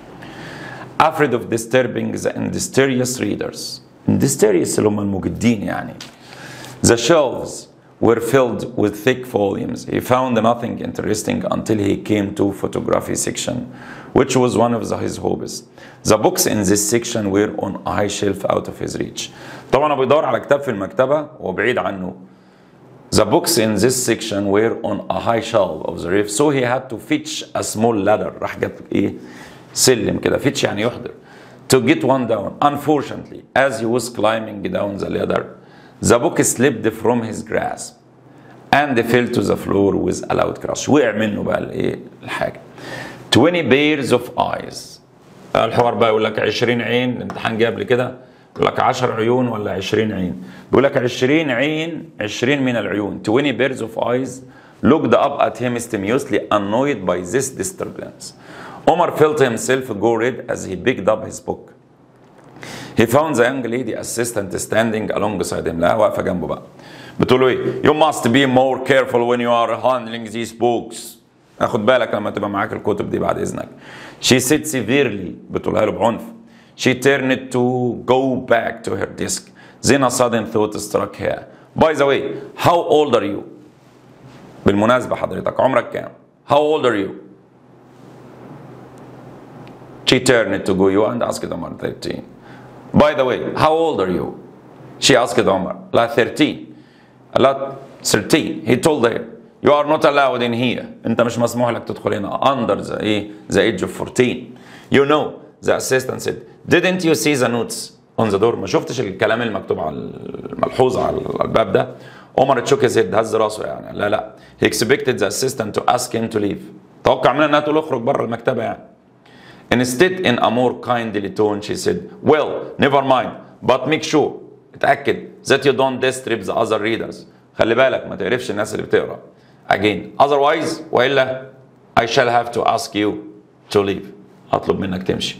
afraid of disturbing the industrious readers industrious اللي هم المجدين يعني the shelves were filled with thick volumes he found nothing interesting until he came to photography section which was one of the, his hobbies the books in this section were on a high shelf out of his reach طبعا هو بيدور على كتاب في المكتبة وبعيد عنه The books in this section were on a high shelf of the roof so he had to fetch a small ladder راح جاب ايه سلم كده fetch يعني يحضر to get one down unfortunately as he was climbing down the ladder the book slipped from his grasp and fell to the floor with a loud crash وقع منه بقى الايه الحاجه 20 pairs of eyes الحوار بقى يقول لك 20 عين الامتحان جه قبل كده يقول لك 10 عيون ولا 20 عين بيقول لك 20 عين 20 من العيون 20 pairs of eyes looked up at him stimulously annoyed by this disturbance Omar felt himself go red as he picked up his book he found the young lady assistant standing alongside him لا واقفه جنبه بقى بتقول له ايه you must be more careful when you are handling these books اخد بالك لما تبقى معاك الكتب دي بعد اذنك she said severely بتقولها له بعنف she turned to go back to her desk then a sudden thought struck her by the way how old are you بالمناسبة حضرتك عمرك كام how old are you she turned to go you and asked Omar 13 by the way how old are you she asked Omar لا 13 لا 13 he told her you are not allowed in here انت مش مسموح لك تدخل هنا under the ايه the age of 14 you know the assistant said didn't you see the notes on the door ما شفتش الكلام المكتوب على الملحوظ على الباب ده عمر تشوك his head هز راسه يعني لا لا he expected the assistant to ask him to leave توقع منها انها تقول اخرج بره المكتبه يعني Instead, in a more kindly tone, she said, Well, never mind, but make sure, اتأكد that you don't disturb the other readers. خلي بالك ما تعرفش الناس اللي بتقرا. Again, otherwise, وإلا I shall have to ask you to leave. هطلب منك تمشي.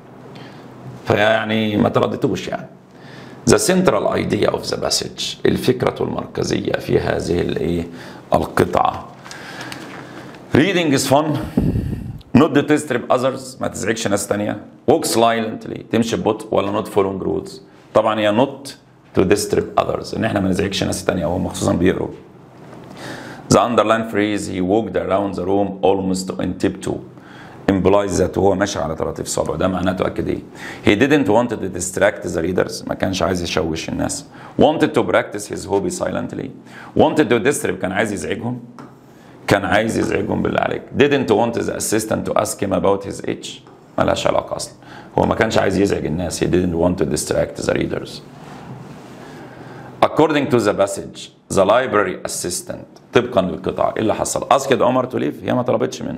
فيعني ما ترددوش يعني. The central idea of the passage الفكرة المركزية في هذه الايه القطعة. Reading is fun. not to disturb others ما تزعجش ناس تانية walk silently تمشي ببطء ولا not following rules طبعا هي not to disturb others ان احنا ما نزعجش ناس تانية وهم خصوصا بيقروا the underline phrase he walked around the room almost in tiptoe implies that هو ماشي على طراطيف صابعه ده معناته اكيد ايه he didn't want to distract the readers ما كانش عايز يشوش الناس wanted to practice his hobby silently wanted to disturb كان عايز يزعجهم كان عايز يزعجهم بالله عليك didn't want the assistant to ask him about his age ملهاش علاقة أصلا هو ما كانش عايز يزعج الناس he didn't want to distract the readers according to the passage the library assistant طبقا للقطعة ايه اللي حصل asked عمر to leave هي ما طلبتش منه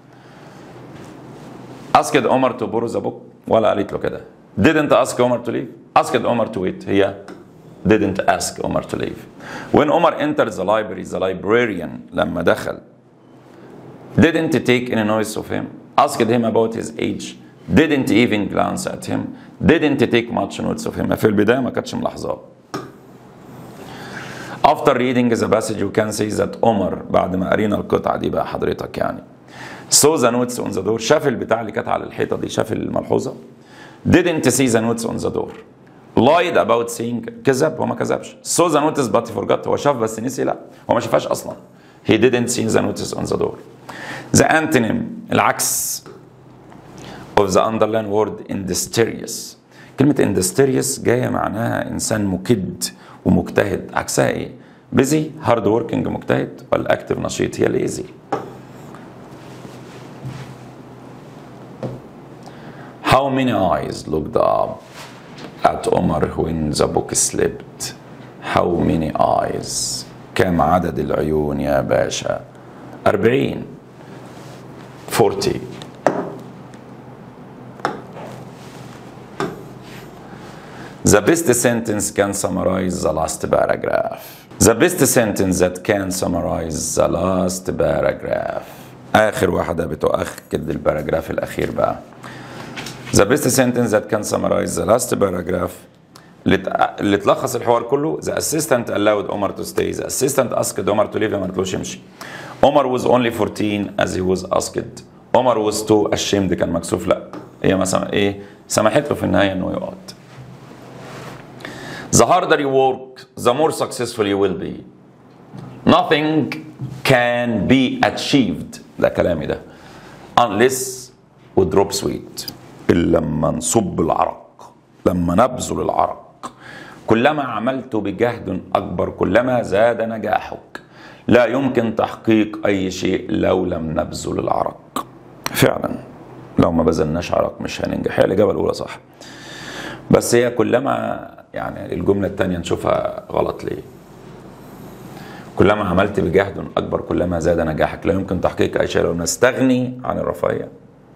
asked عمر to borrow the book ولا قالت له كده didn't ask عمر to leave asked عمر to wait هي didn't ask Omar to leave. When Omar entered the library, the librarian لما دخل didn't take any notice of him, asked him about his age, didn't even glance at him, didn't take much notice of him. في البداية ما كانتش ملاحظاه. After reading the passage you can say that Omar بعد ما قرينا القطعة دي بقى حضرتك يعني saw the notes on the door شاف البتاع اللي كانت على الحيطه دي شاف الملحوظه didn't see the notes on the door lied about seeing كذب هو ما كذبش saw the notice but he forgot هو شاف بس نسي لا هو ما شافهاش اصلا he didn't see the notice on the door the antonym العكس of the underlying word industrious كلمة industrious جاية معناها إنسان مكد ومجتهد عكسها إيه؟ busy hard working مجتهد ولا active نشيط هي lazy How many eyes looked up at Omar when the book slipped? How many eyes? كم عدد العيون يا باشا؟ أربعين 40 The best sentence can summarize the last paragraph. The best sentence that can summarize the last paragraph. آخر واحدة بتؤكد الباراجراف الأخير بقى. The best sentence that can summarize the last paragraph اللي ت- اللي تلخص الحوار كله The assistant allowed Omar to stay. The assistant asked Omar to leave ما رضوش يمشي. Omar was only 14 as he was asked. Omar was too ashamed كان مكسوف لا هي مثلا ايه سمحت له في النهاية انه يقعد. The harder you work, the more successful you will be. Nothing can be achieved ده كلامي ده unless we drop sweat إلا لما نصب العرق لما نبذل العرق كلما عملت بجهد أكبر كلما زاد نجاحك لا يمكن تحقيق أي شيء لو لم نبذل العرق فعلا لو ما بذلناش عرق مش هننجح هي الإجابة الأولى صح بس هي كلما يعني الجملة التانية نشوفها غلط ليه كلما عملت بجهد أكبر كلما زاد نجاحك لا يمكن تحقيق أي شيء لو نستغني عن الرفاهية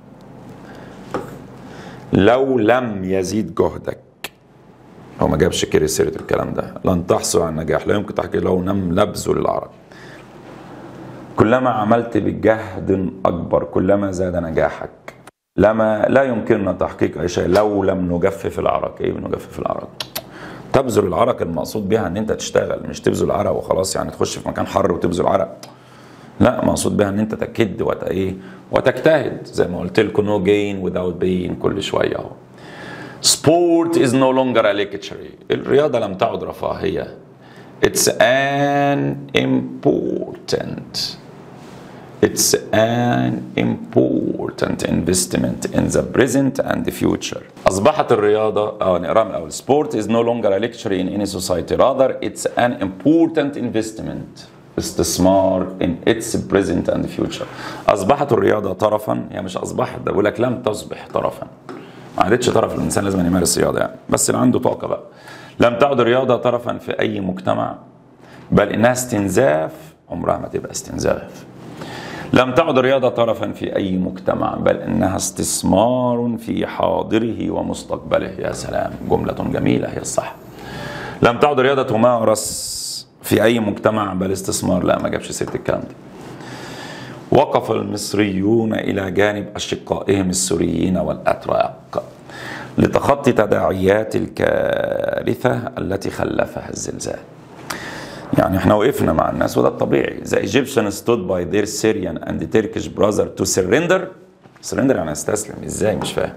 لو لم يزيد جهدك هو ما جابش كيري سيرة الكلام ده لن تحصل على النجاح لا يمكن تحقيق لو لم نبذل العرق كلما عملت بجهد أكبر كلما زاد نجاحك لما لا يمكننا تحقيق أي شيء لو لم نجفف العرق إيه بنجفف العرق تبذل العرق المقصود بها ان انت تشتغل مش تبذل عرق وخلاص يعني تخش في مكان حر وتبذل عرق لا مقصود بها ان انت تكد وت ايه وتجتهد زي ما قلت لكم نو جين without pain كل شويه اهو sport is no longer a luxury الرياضه لم تعد رفاهيه it's an important It's an important investment in the present and the future. أصبحت الرياضة أو نقرأها من الأول. Sport is no longer a luxury in any society. Rather, it's an important investment. استثمار in its present and future. أصبحت الرياضة طرفا هي مش أصبحت ده بقول لك لم تصبح طرفا. ما عادتش طرف الإنسان لازم يمارس رياضة يعني بس اللي عنده طاقة بقى. لم تعد الرياضة طرفا في أي مجتمع بل إنها استنزاف عمرها ما تبقى استنزاف. لم تعد الرياضة طرفا في أي مجتمع بل إنها استثمار في حاضره ومستقبله يا سلام جملة جميلة هي الصح لم تعد الرياضة تمارس في أي مجتمع بل استثمار لا ما جابش سيرة الكلام ده وقف المصريون إلى جانب أشقائهم السوريين والأتراك لتخطي تداعيات الكارثة التي خلفها الزلزال يعني احنا وقفنا مع الناس وده الطبيعي The Egyptians stood by their Syrian and Turkish brother to surrender surrender يعني استسلم ازاي مش فاهم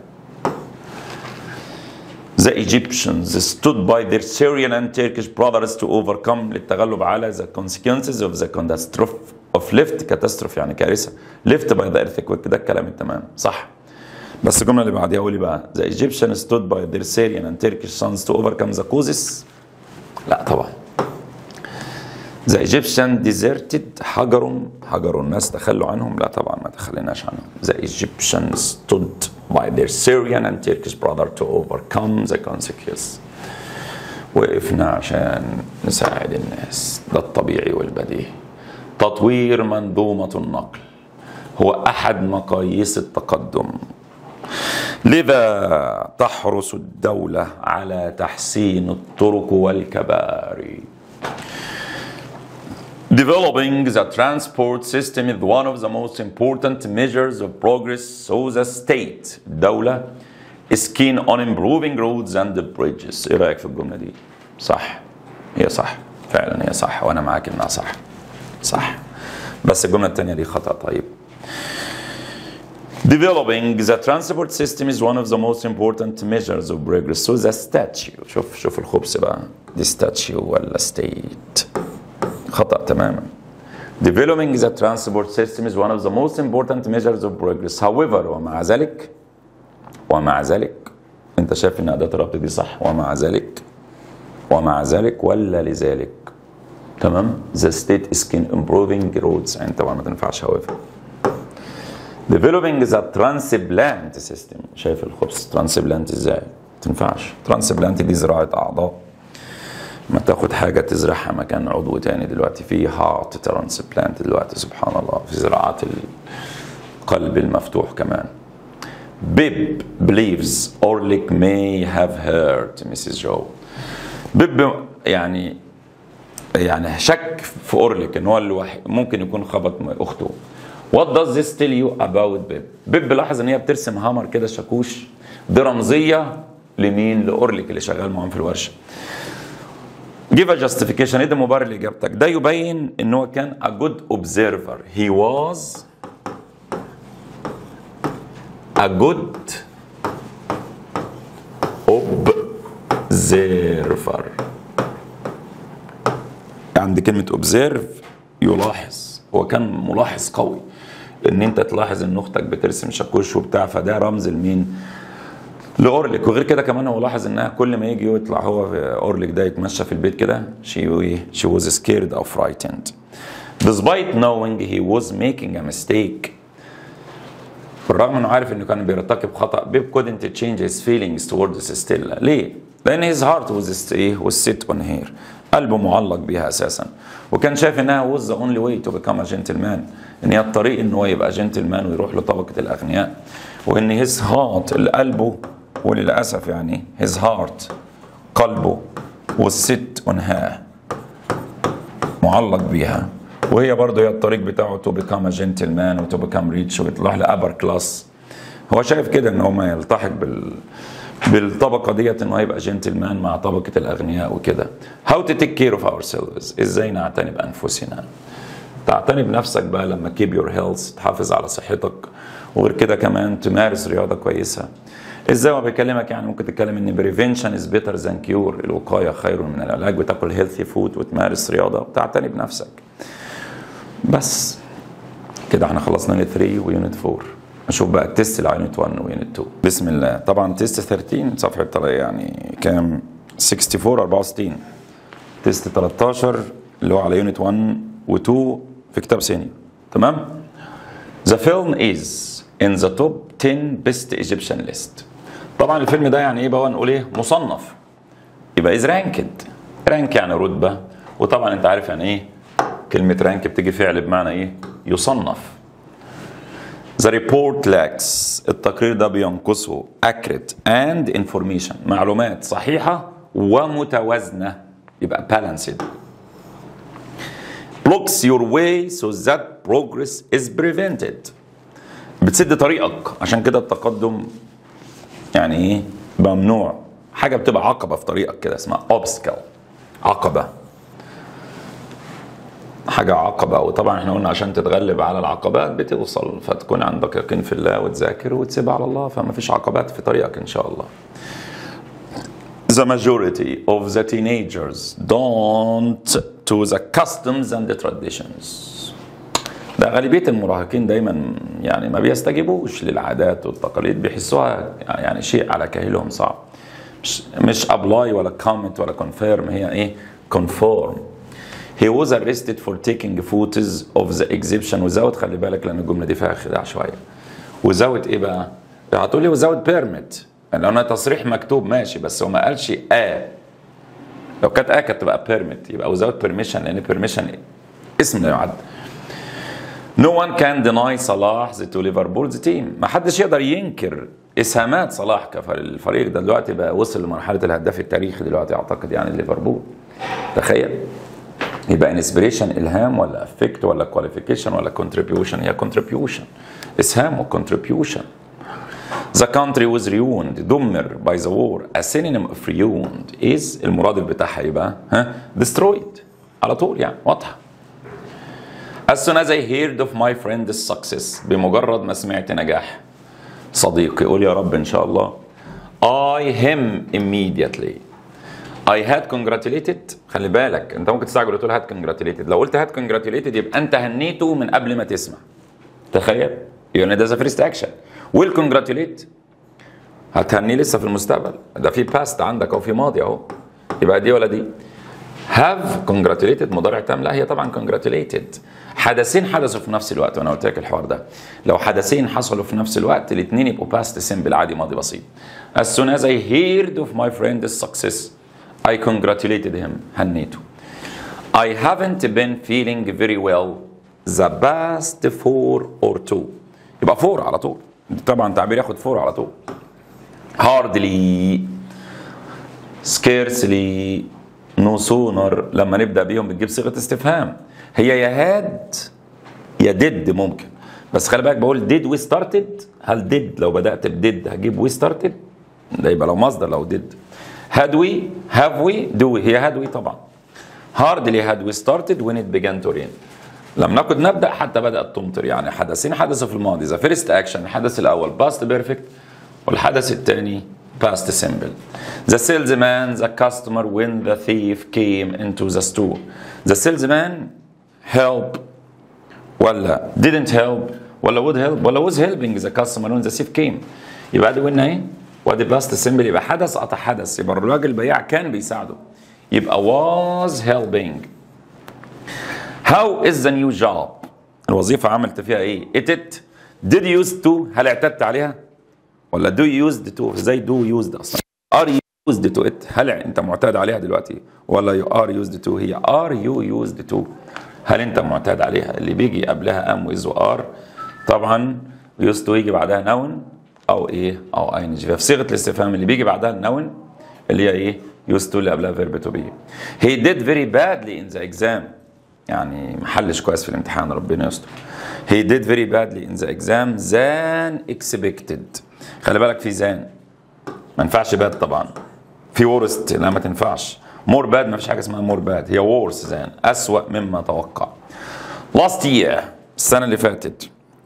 The Egyptians stood by their Syrian and Turkish brothers to overcome للتغلب على the consequences of the catastrophe of left catastrophe يعني كارثة left by the earthquake ده الكلام التمام صح بس الجملة اللي بعديها قولي بقى The Egyptians stood by their Syrian and Turkish sons to overcome the causes لا طبعا The Egyptian deserted حجروا حجروا الناس تخلوا عنهم لا طبعا ما تخليناش عنهم The Egyptians stood by their Syrian and Turkish brother to overcome the consequences وقفنا عشان نساعد الناس ده الطبيعي والبديهي تطوير منظومة النقل هو أحد مقاييس التقدم لذا تحرص الدولة على تحسين الطرق والكباري Developing the transport system is one of the most important measures of progress, so the state, الدولة, is keen on improving roads and bridges. ايه رأيك في الجملة دي؟ صح هي صح فعلا هي صح وانا معاك انها صح صح بس الجملة التانية دي خطأ طيب Developing the transport system is one of the most important measures of progress. So the statue شوف شوف الخبز بقى دي statue ولا state خطأ تماما. Developing the transport system is one of the most important measures of progress. However ومع ذلك ومع ذلك انت شايف ان اداة الربط دي صح ومع ذلك ومع ذلك ولا لذلك تمام the state is keen improving roads يعني طبعا ما تنفعش however developing the transplant system شايف الخبز transplant ازاي ما تنفعش transplant دي زراعة اعضاء ما تاخد حاجة تزرعها مكان عضو تاني دلوقتي في هارت ترانسبلانت دلوقتي سبحان الله في زراعات القلب المفتوح كمان بيب believes Orlick may have hurt Mrs. Joe بيب يعني يعني شك في اورليك ان هو الوحيد ممكن يكون خبط اخته What does this tell you about بيب؟ بيب لاحظ ان هي بترسم هامر كده شاكوش دي رمزيه لمين؟ لاورليك اللي شغال معاهم في الورشه. Give a justification ايه ده مبرر لاجابتك؟ ده يبين ان هو كان a good observer. He was a good observer. عند كلمة observe يلاحظ هو كان ملاحظ قوي ان انت تلاحظ ان اختك بترسم شاكوش وبتاع فده رمز لمين لاورليك وغير كده كمان هو لاحظ انها كل ما يجي يطلع هو في اورليك ده يتمشى في البيت كده she she was scared or frightened despite knowing he was making a mistake بالرغم انه عارف انه كان بيرتكب خطا بيب couldn't change his feelings towards ستيلا ليه؟ لان his heart was ايه was set on her قلبه معلق بيها اساسا وكان شايف انها was the only way to become a gentleman ان هي الطريق ان هو يبقى جنتلمان ويروح لطبقه الاغنياء وان his heart اللي قلبه وللاسف يعني his heart قلبه was set on her معلق بيها وهي برضه هي الطريق بتاعه to become a gentleman و to become rich ويطلع لأبر كلاس هو شايف كده ان هو ما يلتحق بال بالطبقة ديت انه هيبقى جنتلمان مع طبقة الأغنياء وكده. How to take care of ourselves ازاي نعتني بأنفسنا. تعتني بنفسك بقى لما keep your health تحافظ على صحتك وغير كده كمان تمارس رياضة كويسة. ازاي ما بكلمك يعني ممكن تتكلم ان prevention is better than cure الوقاية خير من العلاج بتاكل healthy food وتمارس رياضة وتعتني بنفسك. بس كده احنا خلصنا يونت 3 ويونت 4 نشوف بقى التست اللي على يونت 1 ويونت 2 بسم الله طبعا تيست 13 صفحه يعني كام 64 64 تيست 13 اللي هو على يونت 1 و2 في كتاب سيني تمام The film is in the top 10 best Egyptian list طبعا الفيلم ده يعني ايه بقى نقول ايه مصنف يبقى از رانكد رانك يعني رتبه وطبعا انت عارف يعني ايه كلمه رانك بتيجي فعل بمعنى ايه يصنف The report lacks التقرير ده بينقصه accurate and information معلومات صحيحة ومتوازنة يبقى balanced blocks your way so that progress is prevented بتسد طريقك عشان كده التقدم يعني ايه ممنوع حاجة بتبقى عقبة في طريقك كده اسمها obstacle عقبة حاجة عقبة وطبعا احنا قلنا عشان تتغلب على العقبات بتوصل فتكون عندك يقين في الله وتذاكر وتسيبها على الله فما فيش عقبات في طريقك ان شاء الله. The majority of the teenagers don't to the customs and the traditions. ده غالبية المراهقين دايما يعني ما بيستجيبوش للعادات والتقاليد بيحسوها يعني شيء على كاهلهم صعب. مش مش ابلاي ولا كومنت ولا كونفيرم هي ايه؟ conform. He was arrested for taking photos of the exhibition without خلي بالك لان الجمله دي فيها خداع شويه. without ايه بقى؟ هتقول لي without permit لان انا تصريح مكتوب ماشي بس هو ما قالش اه لو كانت اه كانت تبقى permit يبقى without permission لان permission اسم لا يعد. No one can deny صلاح to Liverpool's team ما حدش يقدر ينكر اسهامات صلاح كفريق ده دلوقتي بقى وصل لمرحله الهداف التاريخي دلوقتي اعتقد يعني ليفربول تخيل يبقى انسبريشن الهام ولا افكت ولا كواليفيكيشن ولا كونتريبيوشن هي كونتريبيوشن اسهام وكونتريبيوشن The country was ruined دمر by the war a synonym of ruined is المرادف بتاعها يبقى ها destroyed على طول يعني واضحه As soon as I heard of my friend's success بمجرد ما سمعت نجاح صديق يقول يا رب ان شاء الله I him immediately I had congratulated خلي بالك انت ممكن تستعجل وتقول had congratulated لو قلت had congratulated يبقى انت هنيته من قبل ما تسمع تخيل يعني ده فيرست اكشن will congratulate هتهنيه لسه في المستقبل ده في باست عندك او في ماضي اهو يبقى دي ولا دي have congratulated مضارع تام لا هي طبعا congratulated حدثين حدثوا في نفس الوقت وانا قلت لك الحوار ده لو حدثين حصلوا في نفس الوقت الاثنين يبقوا past simple عادي ماضي بسيط as soon as I heard of my friend's success I congratulated him هنيته I haven't been feeling very well the past four or two يبقى فور على طول طبعا تعبير ياخد فور على طول hardly scarcely no sooner لما نبدا بيهم بتجيب صيغه استفهام هي يا هاد يا ديد ممكن بس خلي بالك بقول did we started هل did لو بدات بديد هجيب we started ده يبقى لو مصدر لو did had we have we do we هي had we طبعا hardly had we started when it began to rain لم نكن نبدا حتى بدات تمطر يعني حدثين حدثوا في الماضي ذا فيرست اكشن الحدث الاول باست بيرفكت والحدث الثاني past simple. The salesman, the customer, when the thief came into the store. The salesman help ولا didn't help ولا would help ولا was helping the customer when the thief came. يبقى دي قلنا ايه؟ وادي past simple يبقى حدث قطع حدث يبقى الراجل البياع كان بيساعده. يبقى was helping. How is the new job? الوظيفة عملت فيها ايه؟ It it did used to هل اعتدت عليها؟ ولا do used to زي do used اصلا are used to it هل انت معتاد عليها دلوقتي ولا you are used to هي are you used to هل انت معتاد عليها اللي بيجي قبلها am with و are طبعا used to يجي بعدها noun او ايه او ing في صيغه الاستفهام اللي بيجي بعدها النون اللي هي ايه used to اللي قبلها verb to be he did very badly in the exam يعني ما حلش كويس في الامتحان ربنا يستر he did very badly in the exam than expected خلي بالك في زان ما ينفعش باد طبعا في ورست لا ما تنفعش مور باد ما فيش حاجه اسمها مور باد هي وورس زان اسوأ مما توقع last year السنه اللي فاتت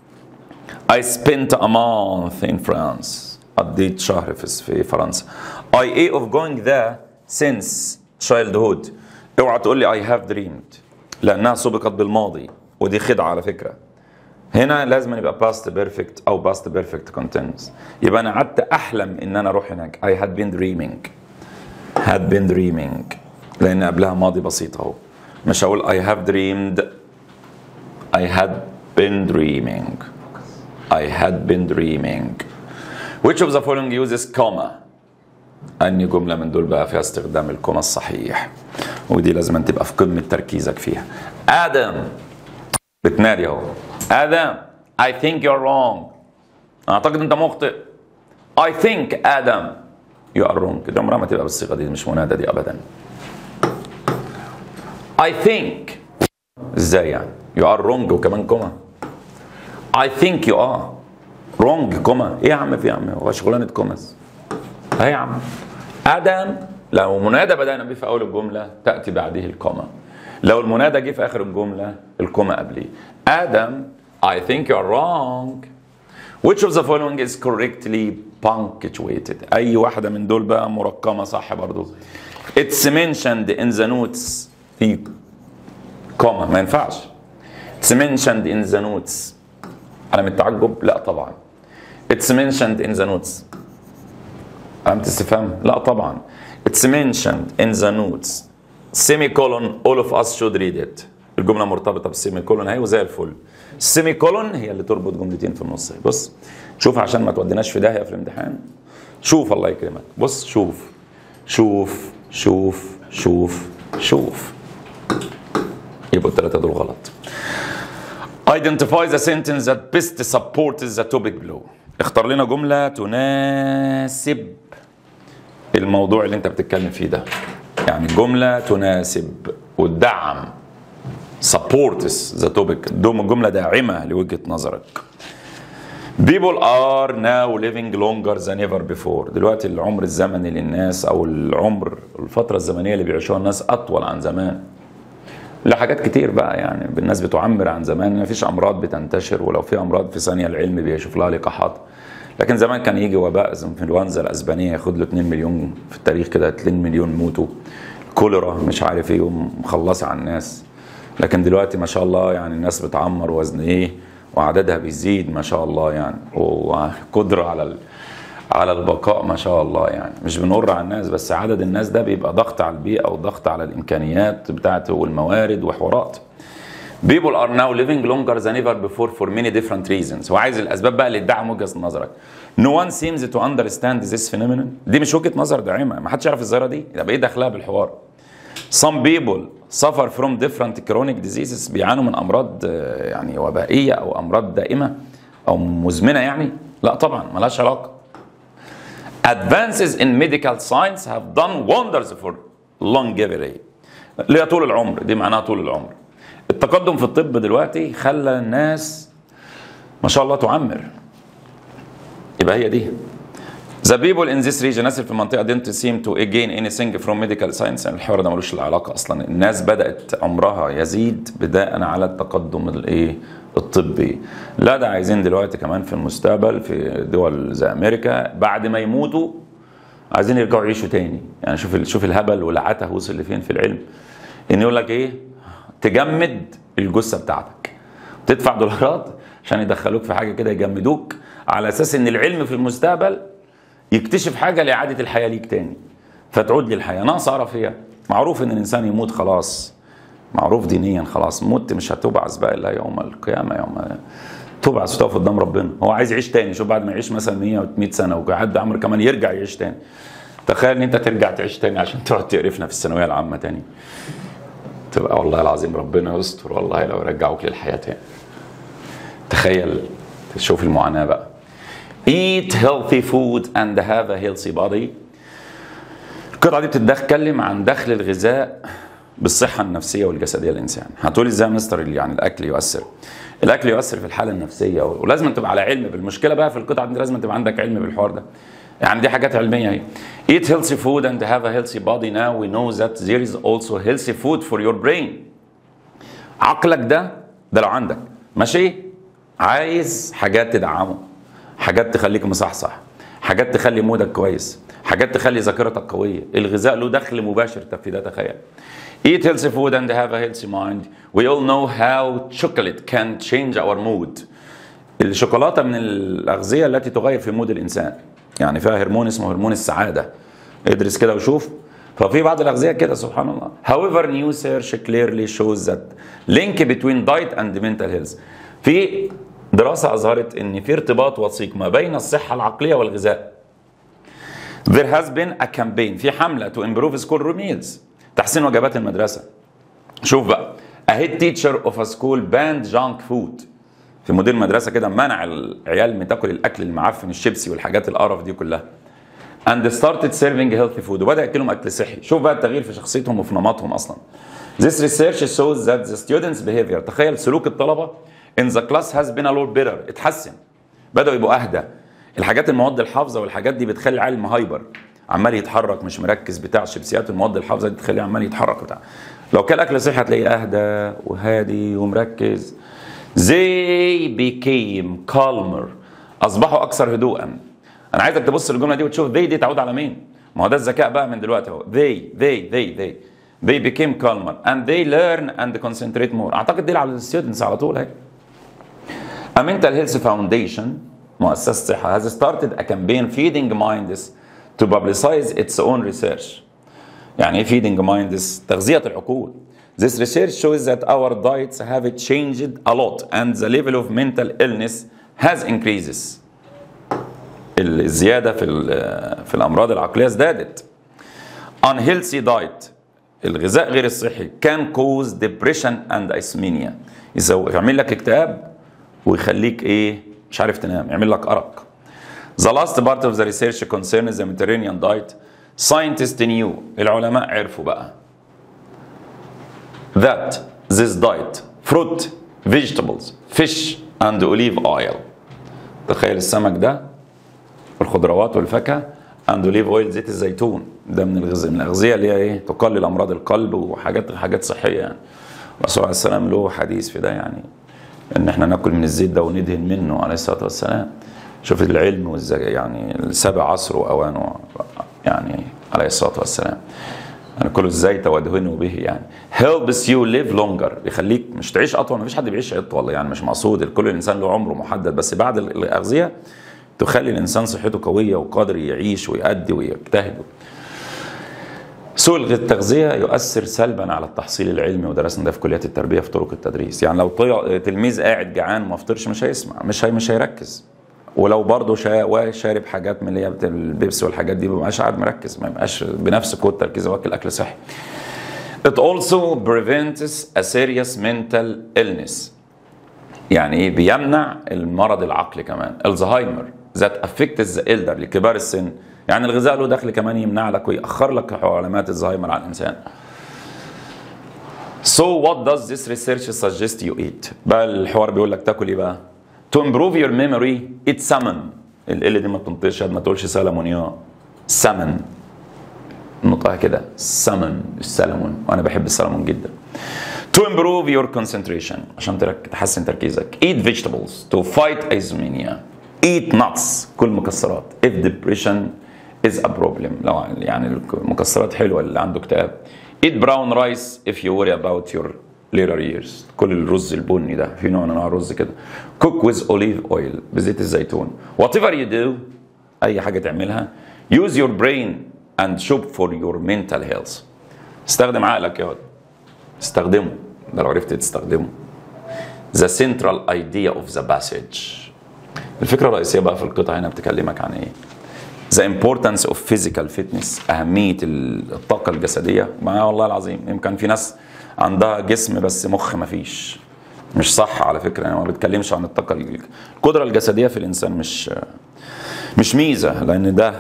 I spent a month in France قضيت شهر في في فرنسا I A of going there since childhood اوعى تقول لي I have dreamed لانها سبقت بالماضي ودي خدعه على فكره هنا لازم يبقى باست بيرفكت او باست بيرفكت كونتينوس يبقى انا قعدت احلم ان انا اروح هناك I had been dreaming had been dreaming لان قبلها ماضي بسيط اهو مش هقول I have dreamed I had been dreaming I had been dreaming which of the following uses comma أني جملة من دول بقى فيها استخدام الكوما الصحيح ودي لازم أن تبقى في قمة تركيزك فيها آدم بتنادي اهو آدم I think you're wrong أعتقد أنت مخطئ I think آدم you are wrong دي عمرها ما تبقى بالصيغة دي مش منادى دي أبدا I think ازاي يعني you are wrong وكمان كوما I think you are wrong كوما ايه يا عم في يا عم هو شغلانه كوماس اهي يا عم ادم لو منادى بدانا به في اول الجمله تاتي بعده الكوما لو المنادى جه في اخر الجمله الكوما قبليه ادم I think you're wrong Which of the following is correctly punctuated اي واحده من دول بقى مرقمه صح برضو It's mentioned in the notes في كوما ما ينفعش It's mentioned in the notes علامة تعجب لا طبعا It's mentioned in the notes علامة استفهام لا طبعا It's mentioned in the notes semicolon all of us should read it الجملة مرتبطة بالسيمي كولون اهي وزي الفل السيمي كولون هي اللي تربط جملتين في النص بص شوف عشان ما توديناش في داهية في الامتحان شوف الله يكرمك بص شوف شوف شوف شوف شوف يبقوا الثلاثة دول غلط Identify the sentence that best supports the topic below. اختار لنا جملة تناسب الموضوع اللي انت بتتكلم فيه ده. يعني جملة تناسب وتدعم supports the topic دوم جملة داعمة لوجهة نظرك. People are now living longer than ever before. دلوقتي العمر الزمني للناس او العمر الفترة الزمنية اللي بيعيشوها الناس اطول عن زمان. لحاجات كتير بقى يعني الناس بتعمر عن زمان ما فيش امراض بتنتشر ولو في امراض في ثانيه العلم بيشوف لها لقاحات لكن زمان كان يجي وباء زي الانفلونزا الاسبانيه ياخد له 2 مليون في التاريخ كده 2 مليون موتوا كوليرا مش عارف ايه ومخلصه على الناس لكن دلوقتي ما شاء الله يعني الناس بتعمر وزن ايه وعددها بيزيد ما شاء الله يعني وقدره على ال... على البقاء ما شاء الله يعني مش بنقر على الناس بس عدد الناس ده بيبقى ضغط على البيئه وضغط على الامكانيات بتاعته والموارد وحوارات People are now living longer than ever before for many different reasons هو عايز الاسباب بقى اللي تدعم وجهه نظرك No one seems to understand this phenomenon دي مش وجهه نظر داعمه ما حدش يعرف الظاهره دي يبقى ايه دخلها بالحوار Some people suffer from different chronic diseases بيعانوا من امراض آه، يعني وبائيه او امراض دائمه او مزمنه يعني لا طبعا ملهاش علاقه Advances in medical science have done wonders for longevity اللي هي طول العمر دي معناها طول العمر التقدم في الطب دلوقتي خلى الناس ما شاء الله تعمر يبقى هي دي The people in this region الناس اللي في المنطقة didn't seem to gain anything from medical science يعني الحوار ده ملوش علاقة أصلا الناس بدأت عمرها يزيد بداء على التقدم الإيه الطبي لا ده عايزين دلوقتي كمان في المستقبل في دول زي أمريكا بعد ما يموتوا عايزين يرجعوا يعيشوا تاني يعني شوف ال- شوف الهبل والعته وصل لفين في العلم ان يقول لك ايه تجمد الجثه بتاعتك تدفع دولارات عشان يدخلوك في حاجه كده يجمدوك على اساس ان العلم في المستقبل يكتشف حاجه لاعاده الحياه ليك تاني فتعود للحياه ناقص اعرف فيها معروف ان الانسان يموت خلاص معروف دينيا خلاص مت مش هتبعث بقى الا يوم القيامه يوم تبعث وتقف قدام ربنا هو عايز يعيش تاني شوف بعد ما يعيش مثلا 100 و 100 سنه وقعد عمر كمان يرجع يعيش تاني تخيل ان انت ترجع تعيش تاني عشان تقعد تقرفنا في الثانويه العامه تاني تبقى والله العظيم ربنا يستر والله لو رجعوك للحياه تاني تخيل تشوف المعاناه بقى eat healthy food and have a healthy body القطعه دي بتتكلم عن دخل الغذاء بالصحه النفسيه والجسديه للانسان هتقولي ازاي يا مستر اللي يعني الاكل يؤثر الاكل يؤثر في الحاله النفسيه ولازم تبقى على علم بالمشكله بقى في القطعه دي لازم تبقى عندك علم بالحوار ده يعني دي حاجات علميه اهي eat healthy food and have a healthy body now we know that there is also healthy food for your brain عقلك ده ده لو عندك ماشي عايز حاجات تدعمه حاجات تخليك مصحصح حاجات تخلي مودك كويس حاجات تخلي ذاكرتك قويه الغذاء له دخل مباشر طب في ده تخيل Eat healthy food and have a healthy mind. We all know how chocolate can change our mood. الشوكولاتة من الأغذية التي تغير في مود الإنسان. يعني فيها هرمون اسمه هرمون السعادة. ادرس كده وشوف. ففي بعض الأغذية كده سبحان الله. However, new research clearly shows that link between diet and mental health. في دراسة أظهرت إن في ارتباط وثيق ما بين الصحة العقلية والغذاء. There has been a campaign في حملة to improve school meals تحسين وجبات المدرسة شوف بقى a head teacher of a school banned junk food في مدير مدرسة كده منع العيال من تاكل الأكل المعفن الشيبسي والحاجات القرف دي كلها and started serving healthy food وبدأ ياكلهم أكل صحي شوف بقى التغيير في شخصيتهم وفي نمطهم أصلا This research shows that the students behavior تخيل سلوك الطلبة in the class has been a lot better اتحسن بدأوا يبقوا أهدى الحاجات المواد الحافظه والحاجات دي بتخلي العيل مهايبر عمال يتحرك مش مركز بتاع شيبسيات المواد الحافظه دي تخليه عمال يتحرك بتاع لو كان اكل صحي هتلاقيه اهدى وهادي ومركز they became calmer اصبحوا اكثر هدوءا انا عايزك تبص للجمله دي وتشوف they دي تعود على مين ما هو ده الذكاء بقى من دلوقتي اهو they they they they they became calmer and they learn and concentrate more اعتقد دي على الستودنتس على طول اهي A mental health foundation مؤسسة صحة has started a campaign feeding minds to publicize its own research. يعني ايه feeding minds؟ تغذية العقول. This research shows that our diets have changed a lot and the level of mental illness has increases. الزيادة في ال- في الأمراض العقلية ازدادت. Unhealthy diet الغذاء غير الصحي can cause depression and insomnia. يسوي يعمل لك اكتئاب ويخليك ايه مش عارف تنام يعمل لك ارق The last part of the research concerns the Mediterranean diet scientists knew العلماء عرفوا بقى that this diet fruit vegetables fish and olive oil تخيل السمك ده والخضروات والفاكهه and olive oil زيت الزيتون ده من الغذاء من الاغذيه اللي هي ايه تقلل امراض القلب وحاجات حاجات صحيه يعني الرسول عليه السلام له حديث في ده يعني ان احنا ناكل من الزيت ده وندهن منه عليه الصلاه والسلام شوف العلم والذكاء يعني السابع عصره واوانه يعني عليه الصلاه والسلام يعني كله الزيت وادهنوا به يعني helps you live longer بيخليك مش تعيش اطول مفيش حد بيعيش اطول يعني مش مقصود كل انسان له عمره محدد بس بعد الاغذيه تخلي الانسان صحته قويه وقادر يعيش ويؤدي ويجتهد سوء التغذية يؤثر سلبا على التحصيل العلمي ودرسنا ده في كليات التربية في طرق التدريس يعني لو طيع تلميذ قاعد جعان وما فطرش مش هيسمع مش هي مش هيركز ولو برضه شا... شارب حاجات من اللي هي البيبسي والحاجات دي ما بيبقاش قاعد مركز ما يبقاش بنفس قوه تركيزه واكل اكل صحي. It also prevents a serious mental illness. يعني ايه؟ بيمنع المرض العقلي كمان، الزهايمر that affects the elderly كبار السن، يعني الغذاء له دخل كمان يمنع لك ويأخر لك علامات الزهايمر على الانسان. So what does this research suggest you eat؟ بقى الحوار بيقول لك تاكل ايه بقى؟ to improve your memory eat salmon ال دي ما بتنطقش ما تقولش سلمون يا salmon نطقها كده salmon السلمون وانا بحب السلمون جدا to improve your concentration عشان ترك تحسن تركيزك eat vegetables to fight insomnia eat nuts كل مكسرات if depression is a problem لو يعني المكسرات حلوه اللي عنده اكتئاب eat brown rice if you worry about your later years كل الرز البني ده في نوع من انواع الرز كده cook with olive oil بزيت الزيتون whatever you do اي حاجه تعملها use your brain and shop for your mental health استخدم عقلك يا ولد استخدمه ده لو عرفت تستخدمه the central idea of the passage الفكره الرئيسيه بقى في القطعه هنا بتكلمك عن ايه the importance of physical fitness اهميه الطاقه الجسديه ما والله العظيم يمكن في ناس عندها جسم بس مخ مفيش مش صح على فكره انا ما بتكلمش عن الطاقه القدره الجسديه في الانسان مش مش ميزه لان ده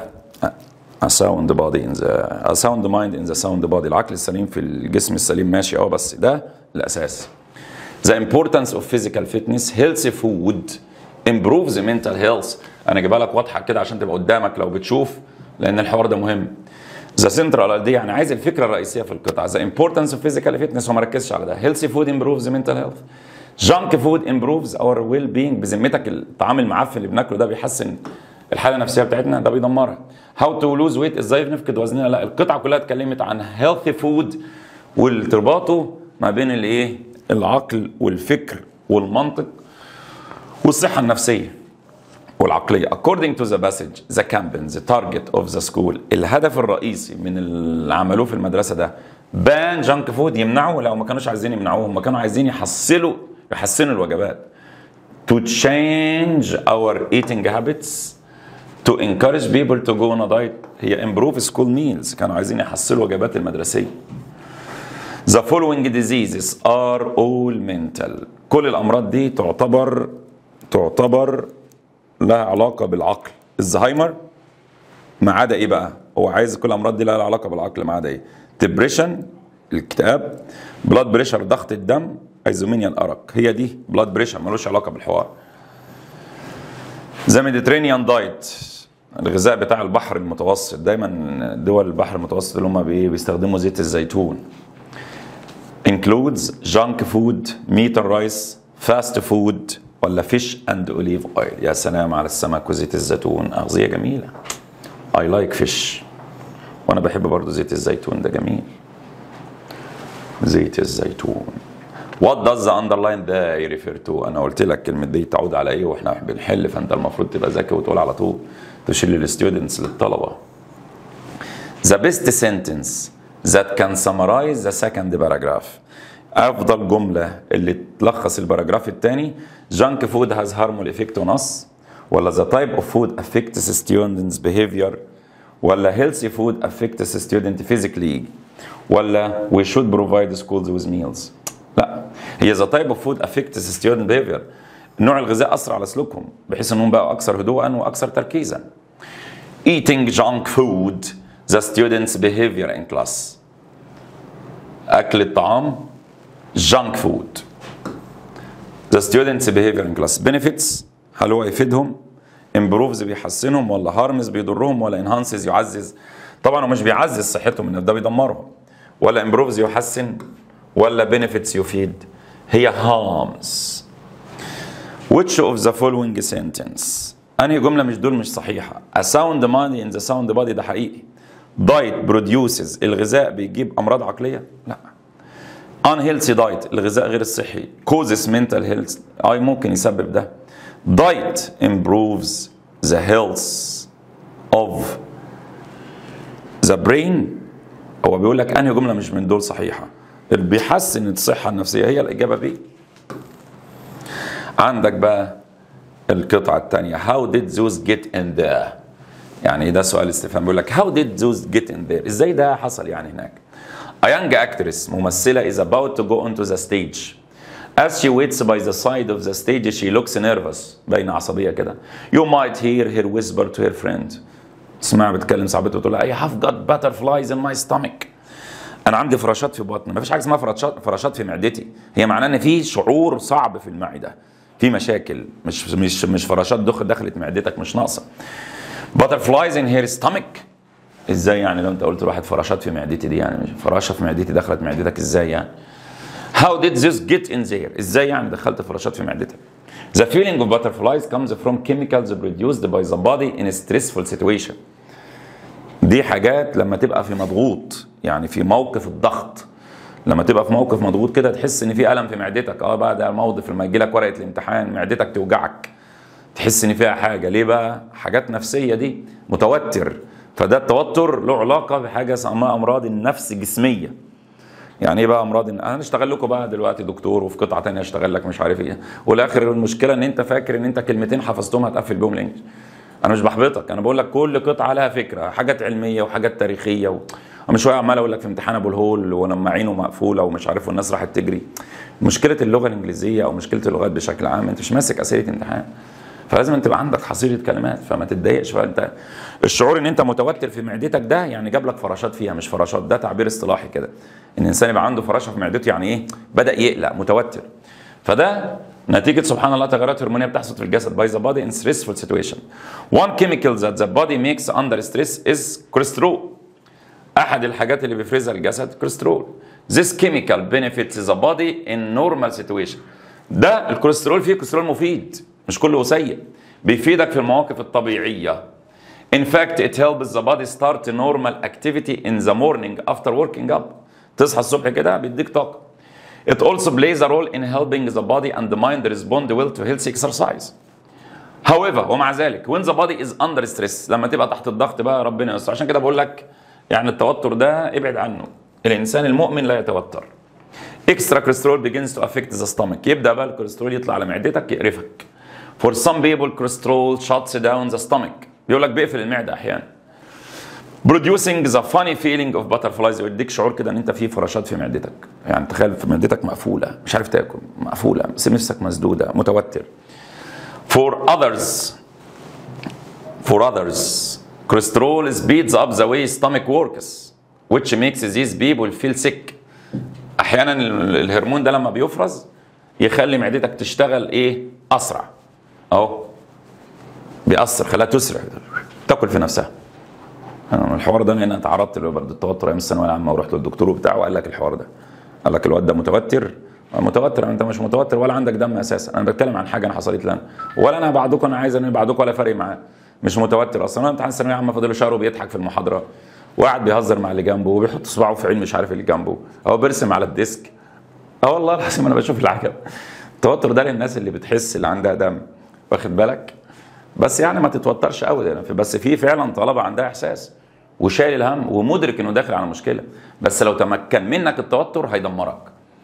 a sound body in the a sound mind in the sound body العقل السليم في الجسم السليم ماشي اه بس ده الاساس the importance of physical fitness healthy food improves the mental health انا جايبها لك واضحه كده عشان تبقى قدامك لو بتشوف لان الحوار ده مهم ذا سنترال دي يعني عايز الفكره الرئيسيه في القطعه ذا امبورتنس اوف فيزيكال فيتنس وما ركزش على ده هيلثي فود امبروفز منتال هيلث جانك فود امبروفز اور ويل بينج بذمتك الطعام المعفن اللي بناكله ده بيحسن الحاله النفسيه بتاعتنا ده بيدمرها هاو تو لوز ويت ازاي بنفقد وزننا لا القطعه كلها اتكلمت عن هيلثي فود وارتباطه ما بين الايه العقل والفكر والمنطق والصحه النفسيه والعقلية according to the passage the campaign the target of the school الهدف الرئيسي من اللي عملوه في المدرسة ده بان جانك فود يمنعوا لو ما كانوش عايزين يمنعوه هم كانوا عايزين يحصلوا يحسنوا الوجبات to change our eating habits to encourage people to go on a diet هي improve school meals كانوا عايزين يحسنوا الوجبات المدرسية The following diseases are all mental كل الأمراض دي تعتبر تعتبر لها علاقة بالعقل الزهايمر ما عدا ايه بقى هو عايز كل الامراض دي لها علاقة بالعقل ما عدا ايه ديبريشن الاكتئاب بلاد بريشر ضغط الدم ايزومينيا الارق هي دي بلاد بريشر ملوش علاقة بالحوار ذا ميديترينيان دايت الغذاء بتاع البحر المتوسط دايما دول البحر المتوسط اللي هم بيستخدموا زيت الزيتون includes junk food meat and rice fast food ولا فيش اند اوليف اويل يا سلام على السمك وزيت الزيتون اغذيه جميله اي لايك فيش وانا بحب برضو زيت الزيتون ده جميل زيت الزيتون What does the underline ده refer to؟ أنا قلت لك كلمة دي تعود على إيه وإحنا بنحل فأنت المفروض تبقى ذكي وتقول على طول تشيل للستودنتس للطلبة. The best sentence that can summarize the second paragraph. افضل جمله اللي تلخص الباراجراف الثاني junk food has harmful effect on us ولا the type of food affects students behavior ولا healthy food affects student physically ولا we should provide schools with meals لا هي the type of food affects student behavior نوع الغذاء اثر على سلوكهم بحيث انهم بقوا اكثر هدوءا واكثر تركيزا eating junk food the students behavior in class اكل الطعام junk food the students behavior in class benefits هل هو يفيدهم improves بيحسنهم ولا harms بيضرهم ولا enhances يعزز طبعا هو مش بيعزز صحتهم ان ده بيدمرهم ولا improves يحسن ولا benefits يفيد هي harms which of the following sentence انهي جمله مش دول مش صحيحه a sound mind in the sound body ده حقيقي diet produces الغذاء بيجيب امراض عقليه لا unhealthy diet الغذاء غير الصحي causes mental health اي ممكن يسبب ده diet improves the health of the brain هو بيقول لك انهي جمله مش من دول صحيحه اللي بيحسن الصحه النفسيه هي الاجابه بي عندك بقى القطعه الثانيه how did those get in there يعني ده سؤال استفهام بيقول لك how did those get in there ازاي ده حصل يعني هناك A young actress ممثلة is about to go onto the stage. As she waits by the side of the stage she looks nervous باينة عصبية كده. You might hear her whisper to her friend. اسمها بتكلم صاحبته تقول لها I have got butterflies in my stomach. أنا عندي فراشات في بطني، مفيش حاجة اسمها فراشات فراشات في معدتي، هي معناه إن في شعور صعب في المعدة. في مشاكل مش مش مش فراشات دخل دخلت معدتك مش ناقصة. Butterflies in her stomach ازاي يعني لو انت قلت لواحد فراشات في معدتي دي يعني فراشه في معدتي دخلت معدتك ازاي يعني How did this get in there ازاي يعني دخلت فراشات في معدتك The feeling of butterflies comes from chemicals produced by the body in a stressful situation دي حاجات لما تبقى في مضغوط يعني في موقف الضغط لما تبقى في موقف مضغوط كده تحس ان في الم في معدتك اه بقى ده الموقف لما يجي لك ورقه الامتحان معدتك توجعك تحس ان فيها حاجه ليه بقى حاجات نفسيه دي متوتر فده التوتر له علاقه بحاجه اسمها امراض النفس الجسميه يعني ايه بقى امراض انا اشتغل لكم بقى دلوقتي دكتور وفي قطعه تانية اشتغل لك مش عارف ايه والاخر المشكله ان انت فاكر ان انت كلمتين حفظتهم هتقفل بيهم الانجليزي انا مش بحبطك انا بقول لك كل قطعه لها فكره حاجات علميه وحاجات تاريخيه و... من شويه عمال اقول لك في امتحان ابو الهول ولما عينه مقفوله ومش عارف والناس راحت تجري مشكله اللغه الانجليزيه او مشكله اللغات بشكل عام انت مش ماسك اسئله امتحان فلازم تبقى عندك حصيله كلمات فما تتضايقش فانت الشعور ان انت متوتر في معدتك ده يعني جاب لك فراشات فيها مش فراشات ده تعبير اصطلاحي كده ان الانسان يبقى عنده فراشه في معدته يعني ايه بدا يقلق متوتر فده نتيجة سبحان الله تغيرات هرمونية بتحصل في الجسد by the body in stressful situation. One chemical that the body makes under stress is cholesterol. أحد الحاجات اللي بيفرزها الجسد كوليسترول. This chemical benefits the body in normal situation. ده الكوليسترول فيه كوليسترول مفيد مش كله سيء بيفيدك في المواقف الطبيعية In fact it helps the body start normal activity in the morning after waking up تصحى الصبح كده بيديك طاقة It also plays a role in helping the body and the mind respond well to healthy exercise However ومع ذلك when the body is under stress لما تبقى تحت الضغط بقى ربنا يستر عشان كده بقول لك يعني التوتر ده ابعد عنه الإنسان المؤمن لا يتوتر اكسترا كوليسترول begins to affect the stomach يبدا بقى الكوليسترول يطلع على معدتك يقرفك For some people cholesterol shuts down the stomach بيقول لك بيقفل المعده احيانا producing the funny feeling of butterflies يديك شعور كده ان انت في فراشات في معدتك يعني تخيل في معدتك مقفوله مش عارف تاكل مقفوله بس نفسك مسدوده متوتر for others for others cholesterol speeds up the way stomach works which makes these people feel sick احيانا الهرمون ده لما بيفرز يخلي معدتك تشتغل ايه اسرع اهو بيأثر خلاها تسرع تاكل في نفسها انا الحوار ده انا تعرضت له برضه التوتر ايام الثانويه العامه ورحت للدكتور بتاعه وقال لك الحوار ده قال لك الواد ده متوتر متوتر انت مش متوتر ولا عندك دم اساسا انا بتكلم عن حاجه انا حصلت لي انا ولا انا بعدكم انا عايز انا بعدكم ولا فارق معاه مش متوتر اصلا انا امتحان الثانويه العامه فاضل له شهر وبيضحك في المحاضره وقاعد بيهزر مع اللي جنبه وبيحط صباعه في عين مش عارف اللي جنبه او بيرسم على الديسك اه والله العظيم انا بشوف العجب التوتر ده للناس اللي بتحس اللي عندها دم واخد بالك بس يعني ما تتوترش قوي يعني بس في فعلا طلبه عندها احساس وشايل الهم ومدرك انه داخل على مشكله بس لو تمكن منك التوتر هيدمرك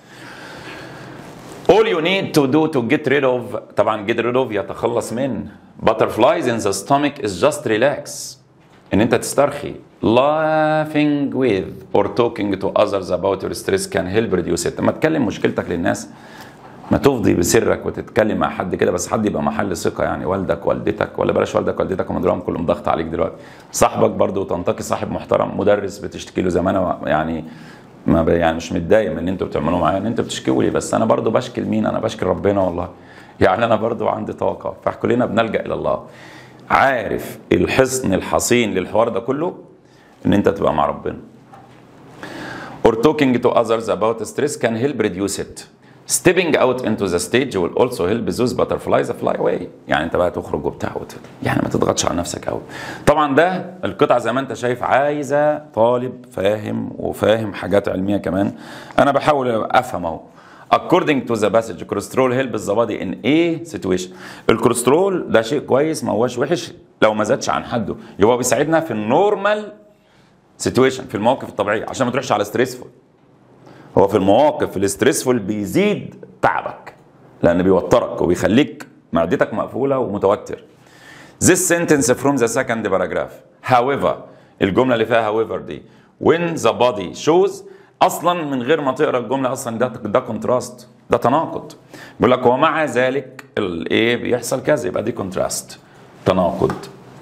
All you need to do to get rid of طبعا get rid of يتخلص من butterflies in the stomach is just relax ان انت تسترخي laughing with or talking to others about your stress can help reduce it لما تكلم مشكلتك للناس ما تفضي بسرك وتتكلم مع حد كده بس حد يبقى محل ثقه يعني والدك والدتك ولا بلاش والدك والدتك هم دول كلهم ضغط عليك دلوقتي صاحبك برضو تنتقي صاحب محترم مدرس بتشتكي له زي ما انا يعني ما ب- يعني مش متضايق من اللي انتوا بتعملوه معايا ان انتوا بتشكوا لي بس انا برضو بشكي لمين انا بشكي ربنا والله يعني انا برضو عندي طاقه فكلنا بنلجا الى الله عارف الحصن الحصين للحوار ده كله ان انت تبقى مع ربنا or talking to others about stress can help reduce it stepping out into the stage will also help those butterflies fly away يعني انت بقى تخرج وبتاع وت- يعني ما تضغطش على نفسك قوي طبعا ده القطعه زي ما انت شايف عايزه طالب فاهم وفاهم حاجات علميه كمان انا بحاول افهم اهو according to the passage cholesterol helps the body in a situation الكوليسترول ده شيء كويس ما هوش وحش لو ما زادش عن حده يبقى بيساعدنا في النورمال سيتويشن في المواقف الطبيعيه عشان ما تروحش على ستريسفول هو في المواقف الستريسفول بيزيد تعبك لان بيوترك وبيخليك معدتك مقفوله ومتوتر This sentence from the second paragraph however الجمله اللي فيها however دي when the body shows اصلا من غير ما تقرا الجمله اصلا ده ده كونتراست ده تناقض بيقول لك ومع ذلك الايه بيحصل كذا يبقى دي كونتراست تناقض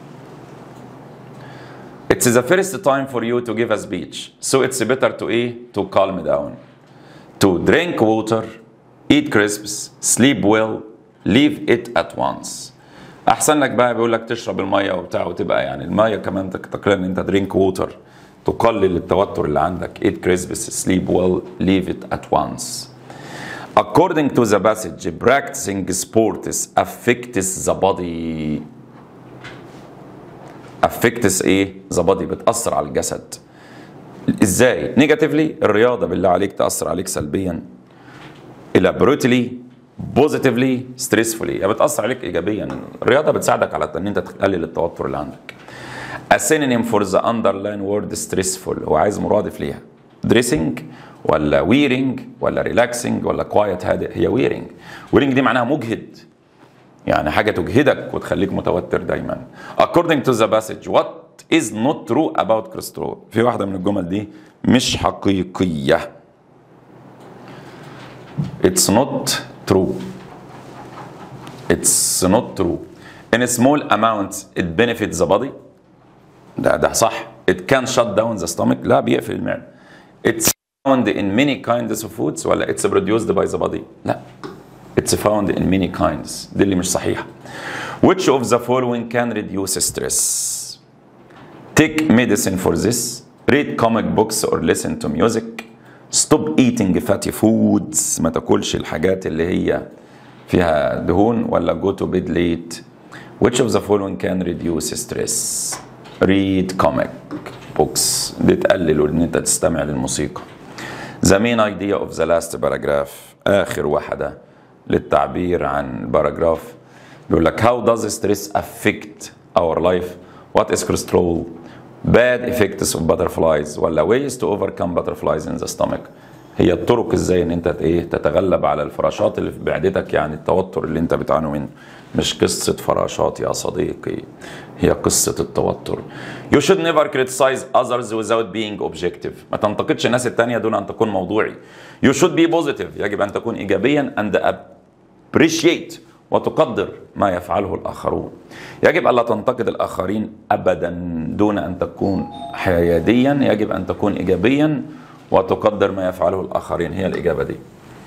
It's the first time for you to give a speech so it's better to ايه to calm down to drink water eat crisps sleep well leave it at once احسن لك بقى بيقول لك تشرب الميه وبتاع وتبقى يعني الميه كمان تك- تقريبا ان انت درينك ووتر تقلل التوتر اللي عندك eat crisps sleep well leave it at once according to the passage practicing sports affects the body affects ايه the body بتاثر على الجسد ازاي نيجاتيفلي الرياضه بالله عليك تاثر عليك سلبيا الى بروتلي بوزيتيفلي ستريسفولي يعني بتاثر عليك ايجابيا الرياضه بتساعدك على ان انت تقلل التوتر اللي عندك A synonym for the underline word stressful هو عايز مرادف ليها dressing ولا wearing ولا relaxing ولا quiet هادئ هي wearing wearing دي معناها مجهد يعني حاجة تجهدك وتخليك متوتر دايما according to the passage what is not true about cholesterol في واحدة من الجمل دي مش حقيقية it's not true it's not true in a small amount it benefits the body ده ده صح it can shut down the stomach لا بيقفل المعدة it's found in many kinds of foods ولا it's produced by the body لا it's found in many kinds دي اللي مش صحيحة which of the following can reduce stress take medicine for this read comic books or listen to music stop eating fatty foods ما تاكلش الحاجات اللي هي فيها دهون ولا go to bed late which of the following can reduce stress read comic books دي تقلل ان انت تستمع للموسيقى the main idea of the last paragraph اخر واحده للتعبير عن الباراجراف بيقول لك how does stress affect our life what is cholesterol bad effects of butterflies ولا ways to overcome butterflies in the stomach هي الطرق ازاي ان انت ايه تتغلب على الفراشات اللي في معدتك يعني التوتر اللي انت بتعاني منه مش قصة فراشات يا صديقي هي قصة التوتر You should never criticize others without being objective ما تنتقدش الناس التانية دون أن تكون موضوعي You should be positive يجب أن تكون إيجابيا and appreciate وتقدر ما يفعله الآخرون يجب ألا تنتقد الآخرين أبدا دون أن تكون حياديا يجب أن تكون إيجابيا وتقدر ما يفعله الآخرين هي الإجابة دي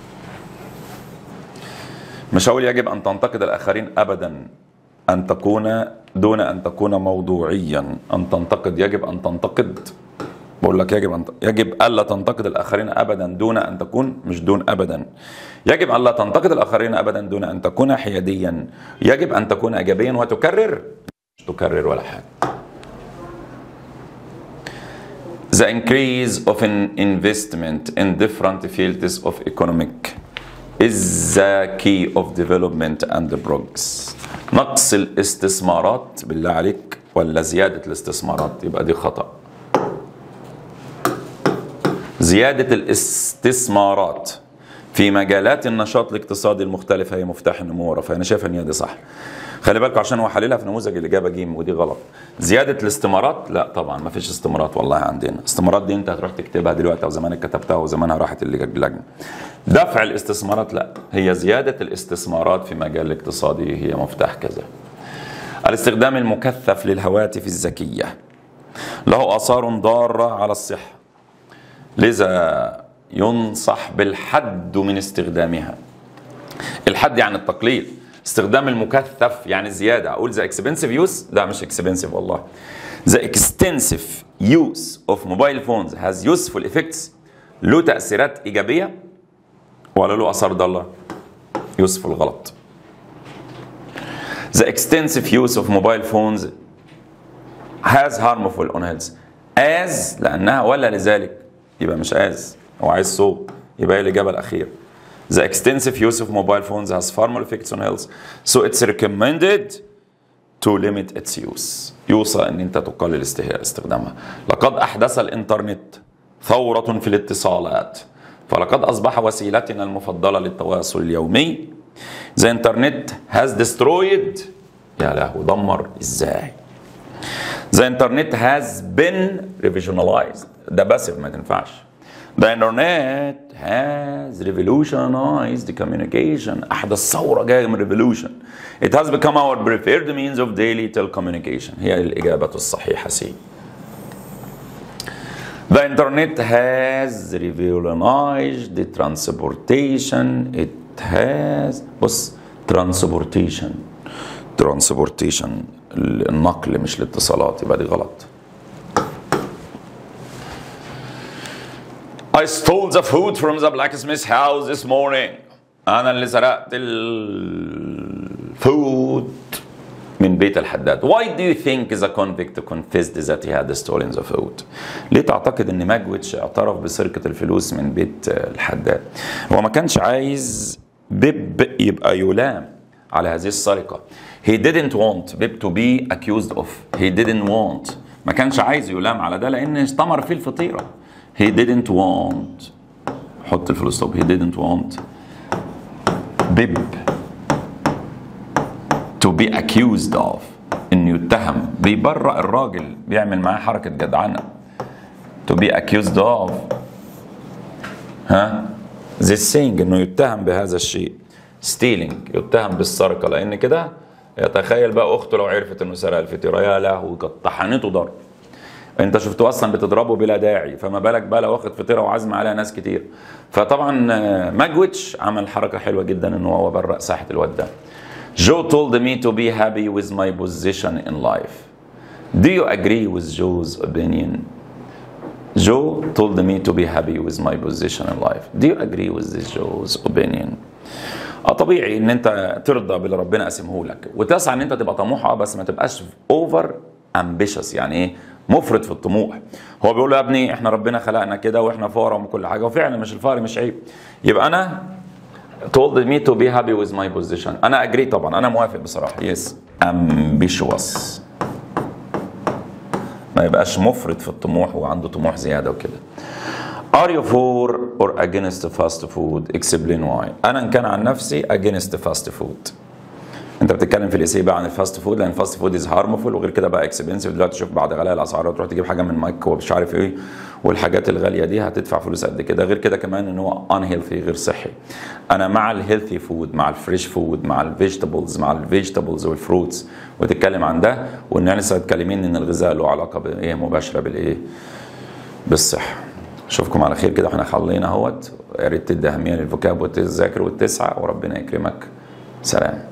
مش هقول يجب أن تنتقد الآخرين أبدا أن تكون دون أن تكون موضوعيا أن تنتقد يجب أن تنتقد بقول لك يجب أن يجب ألا تنتقد الآخرين أبدا دون أن تكون مش دون أبدا يجب ألا تنتقد الآخرين أبدا دون أن تكون حياديا يجب أن تكون إيجابيا وتكرر مش تكرر ولا حاجة The increase of an investment in different fields of economic is the key of development and progress. نقص الاستثمارات بالله عليك ولا زيادة الاستثمارات يبقى دي خطأ. زيادة الاستثمارات في مجالات النشاط الاقتصادي المختلفة هي مفتاح النمو والرفاه، أنا شايف إن هي دي صح. خلي بالكم عشان هو حللها في نموذج الإجابة جيم ودي غلط. زيادة الاستثمارات لا طبعا ما فيش استثمارات والله عندنا، استثمارات دي أنت هتروح تكتبها دلوقتي أو زمانك كتبتها وزمانها راحت اللجنة. دفع الاستثمارات لا، هي زيادة الاستثمارات في مجال الاقتصادي هي مفتاح كذا. الاستخدام المكثف للهواتف الذكية له آثار ضارة على الصحة. لذا ينصح بالحد من استخدامها الحد يعني التقليل استخدام المكثف يعني زيادة أقول ذا اكسبنسيف يوز لا مش اكسبنسيف والله ذا اكستنسيف يوز اوف موبايل فونز هاز يوسفول افكتس له تأثيرات إيجابية ولا له اثار ضاله يوسف الغلط The extensive use of mobile phones has harmful on health as لأنها ولا لذلك يبقى مش as هو عايز صوت يبقى هي الإجابة الأخيرة The extensive use of mobile phones has harmful effects on health so it's recommended to limit its use يوصى ان انت تقلل است- استخدامها لقد احدث الانترنت ثورة في الاتصالات فلقد اصبح وسيلتنا المفضلة للتواصل اليومي The internet has destroyed يا لهوي دمر ازاي The internet has been revisionalized ده باسف ما تنفعش The internet has revolutionized communication أحدث ثورة جاية من revolution It has become our preferred means of daily telecommunication هي الإجابة الصحيحة سي The internet has revolutionized the transportation It has بص transportation transportation النقل مش الاتصالات يبقى دي غلط I stole the food from the blacksmith's house this morning. أنا اللي سرقت الفود من بيت الحداد. Why do you think the convict confessed that he had stolen the food? ليه تعتقد إن ماجويتش اعترف بسرقة الفلوس من بيت الحداد؟ هو ما كانش عايز بيب يبقى يلام على هذه السرقة. He didn't want بيب to be accused of. He didn't want. ما كانش عايز يلام على ده لأن استمر فيه الفطيرة. He didn't want حط الفول ستوب he didn't want بيب to be accused of انه يتهم بيبرأ الراجل بيعمل معاه حركة جدعنة to be accused of ها this saying انه يتهم بهذا الشيء stealing يتهم بالسرقة لان كده يتخيل بقى اخته لو عرفت انه سرق الفطيرة يا لهوي كانت طحنته ضرب انت شفته اصلا بتضربه بلا داعي فما بالك بقى لو واخد فطيره وعزم عليها ناس كتير فطبعا آه، ماجويتش عمل حركه حلوه جدا ان هو برأ ساحه الواد ده Joe told me to be happy with my position in life. Do you agree with Joe's opinion? Joe told me to be happy with my position in life. Do you agree with this Joe's opinion? اه طبيعي ان انت ترضى باللي ربنا قسمه لك وتسعى ان انت تبقى طموح اه بس ما تبقاش اوفر امبيشس يعني ايه مفرط في الطموح هو بيقول له يا ابني احنا ربنا خلقنا كده واحنا فقراء وكل حاجه وفعلا مش الفقر مش عيب يبقى انا told me to be happy with my position انا اجري طبعا انا موافق بصراحه يس ambitious ما يبقاش مفرط في الطموح وعنده طموح زياده وكده Are you for or against fast food? Explain why. أنا إن كان عن نفسي against fast food. أنت بتتكلم في الإسي بقى عن الفاست فود لأن الفاست فود از هارمفول وغير كده بقى اكسبنسيف دلوقتي شوف بعد غلاء الأسعار تروح تجيب حاجة من مايك ومش عارف إيه والحاجات الغالية دي هتدفع فلوس قد كده غير كده كمان إن هو unhealthy غير صحي. أنا مع الهيلثي فود مع الفريش فود مع الفيجيتابلز مع الفيجيتابلز والفروتس وتتكلم عن ده وإن احنا لسه متكلمين إن الغذاء له علاقة بإيه مباشرة بالإيه؟ بالصحة. اشوفكم على خير كده احنا خلينا اهوت يا ريت تدي اهميه للفوكاب وتذاكر وتسعى وربنا يكرمك سلام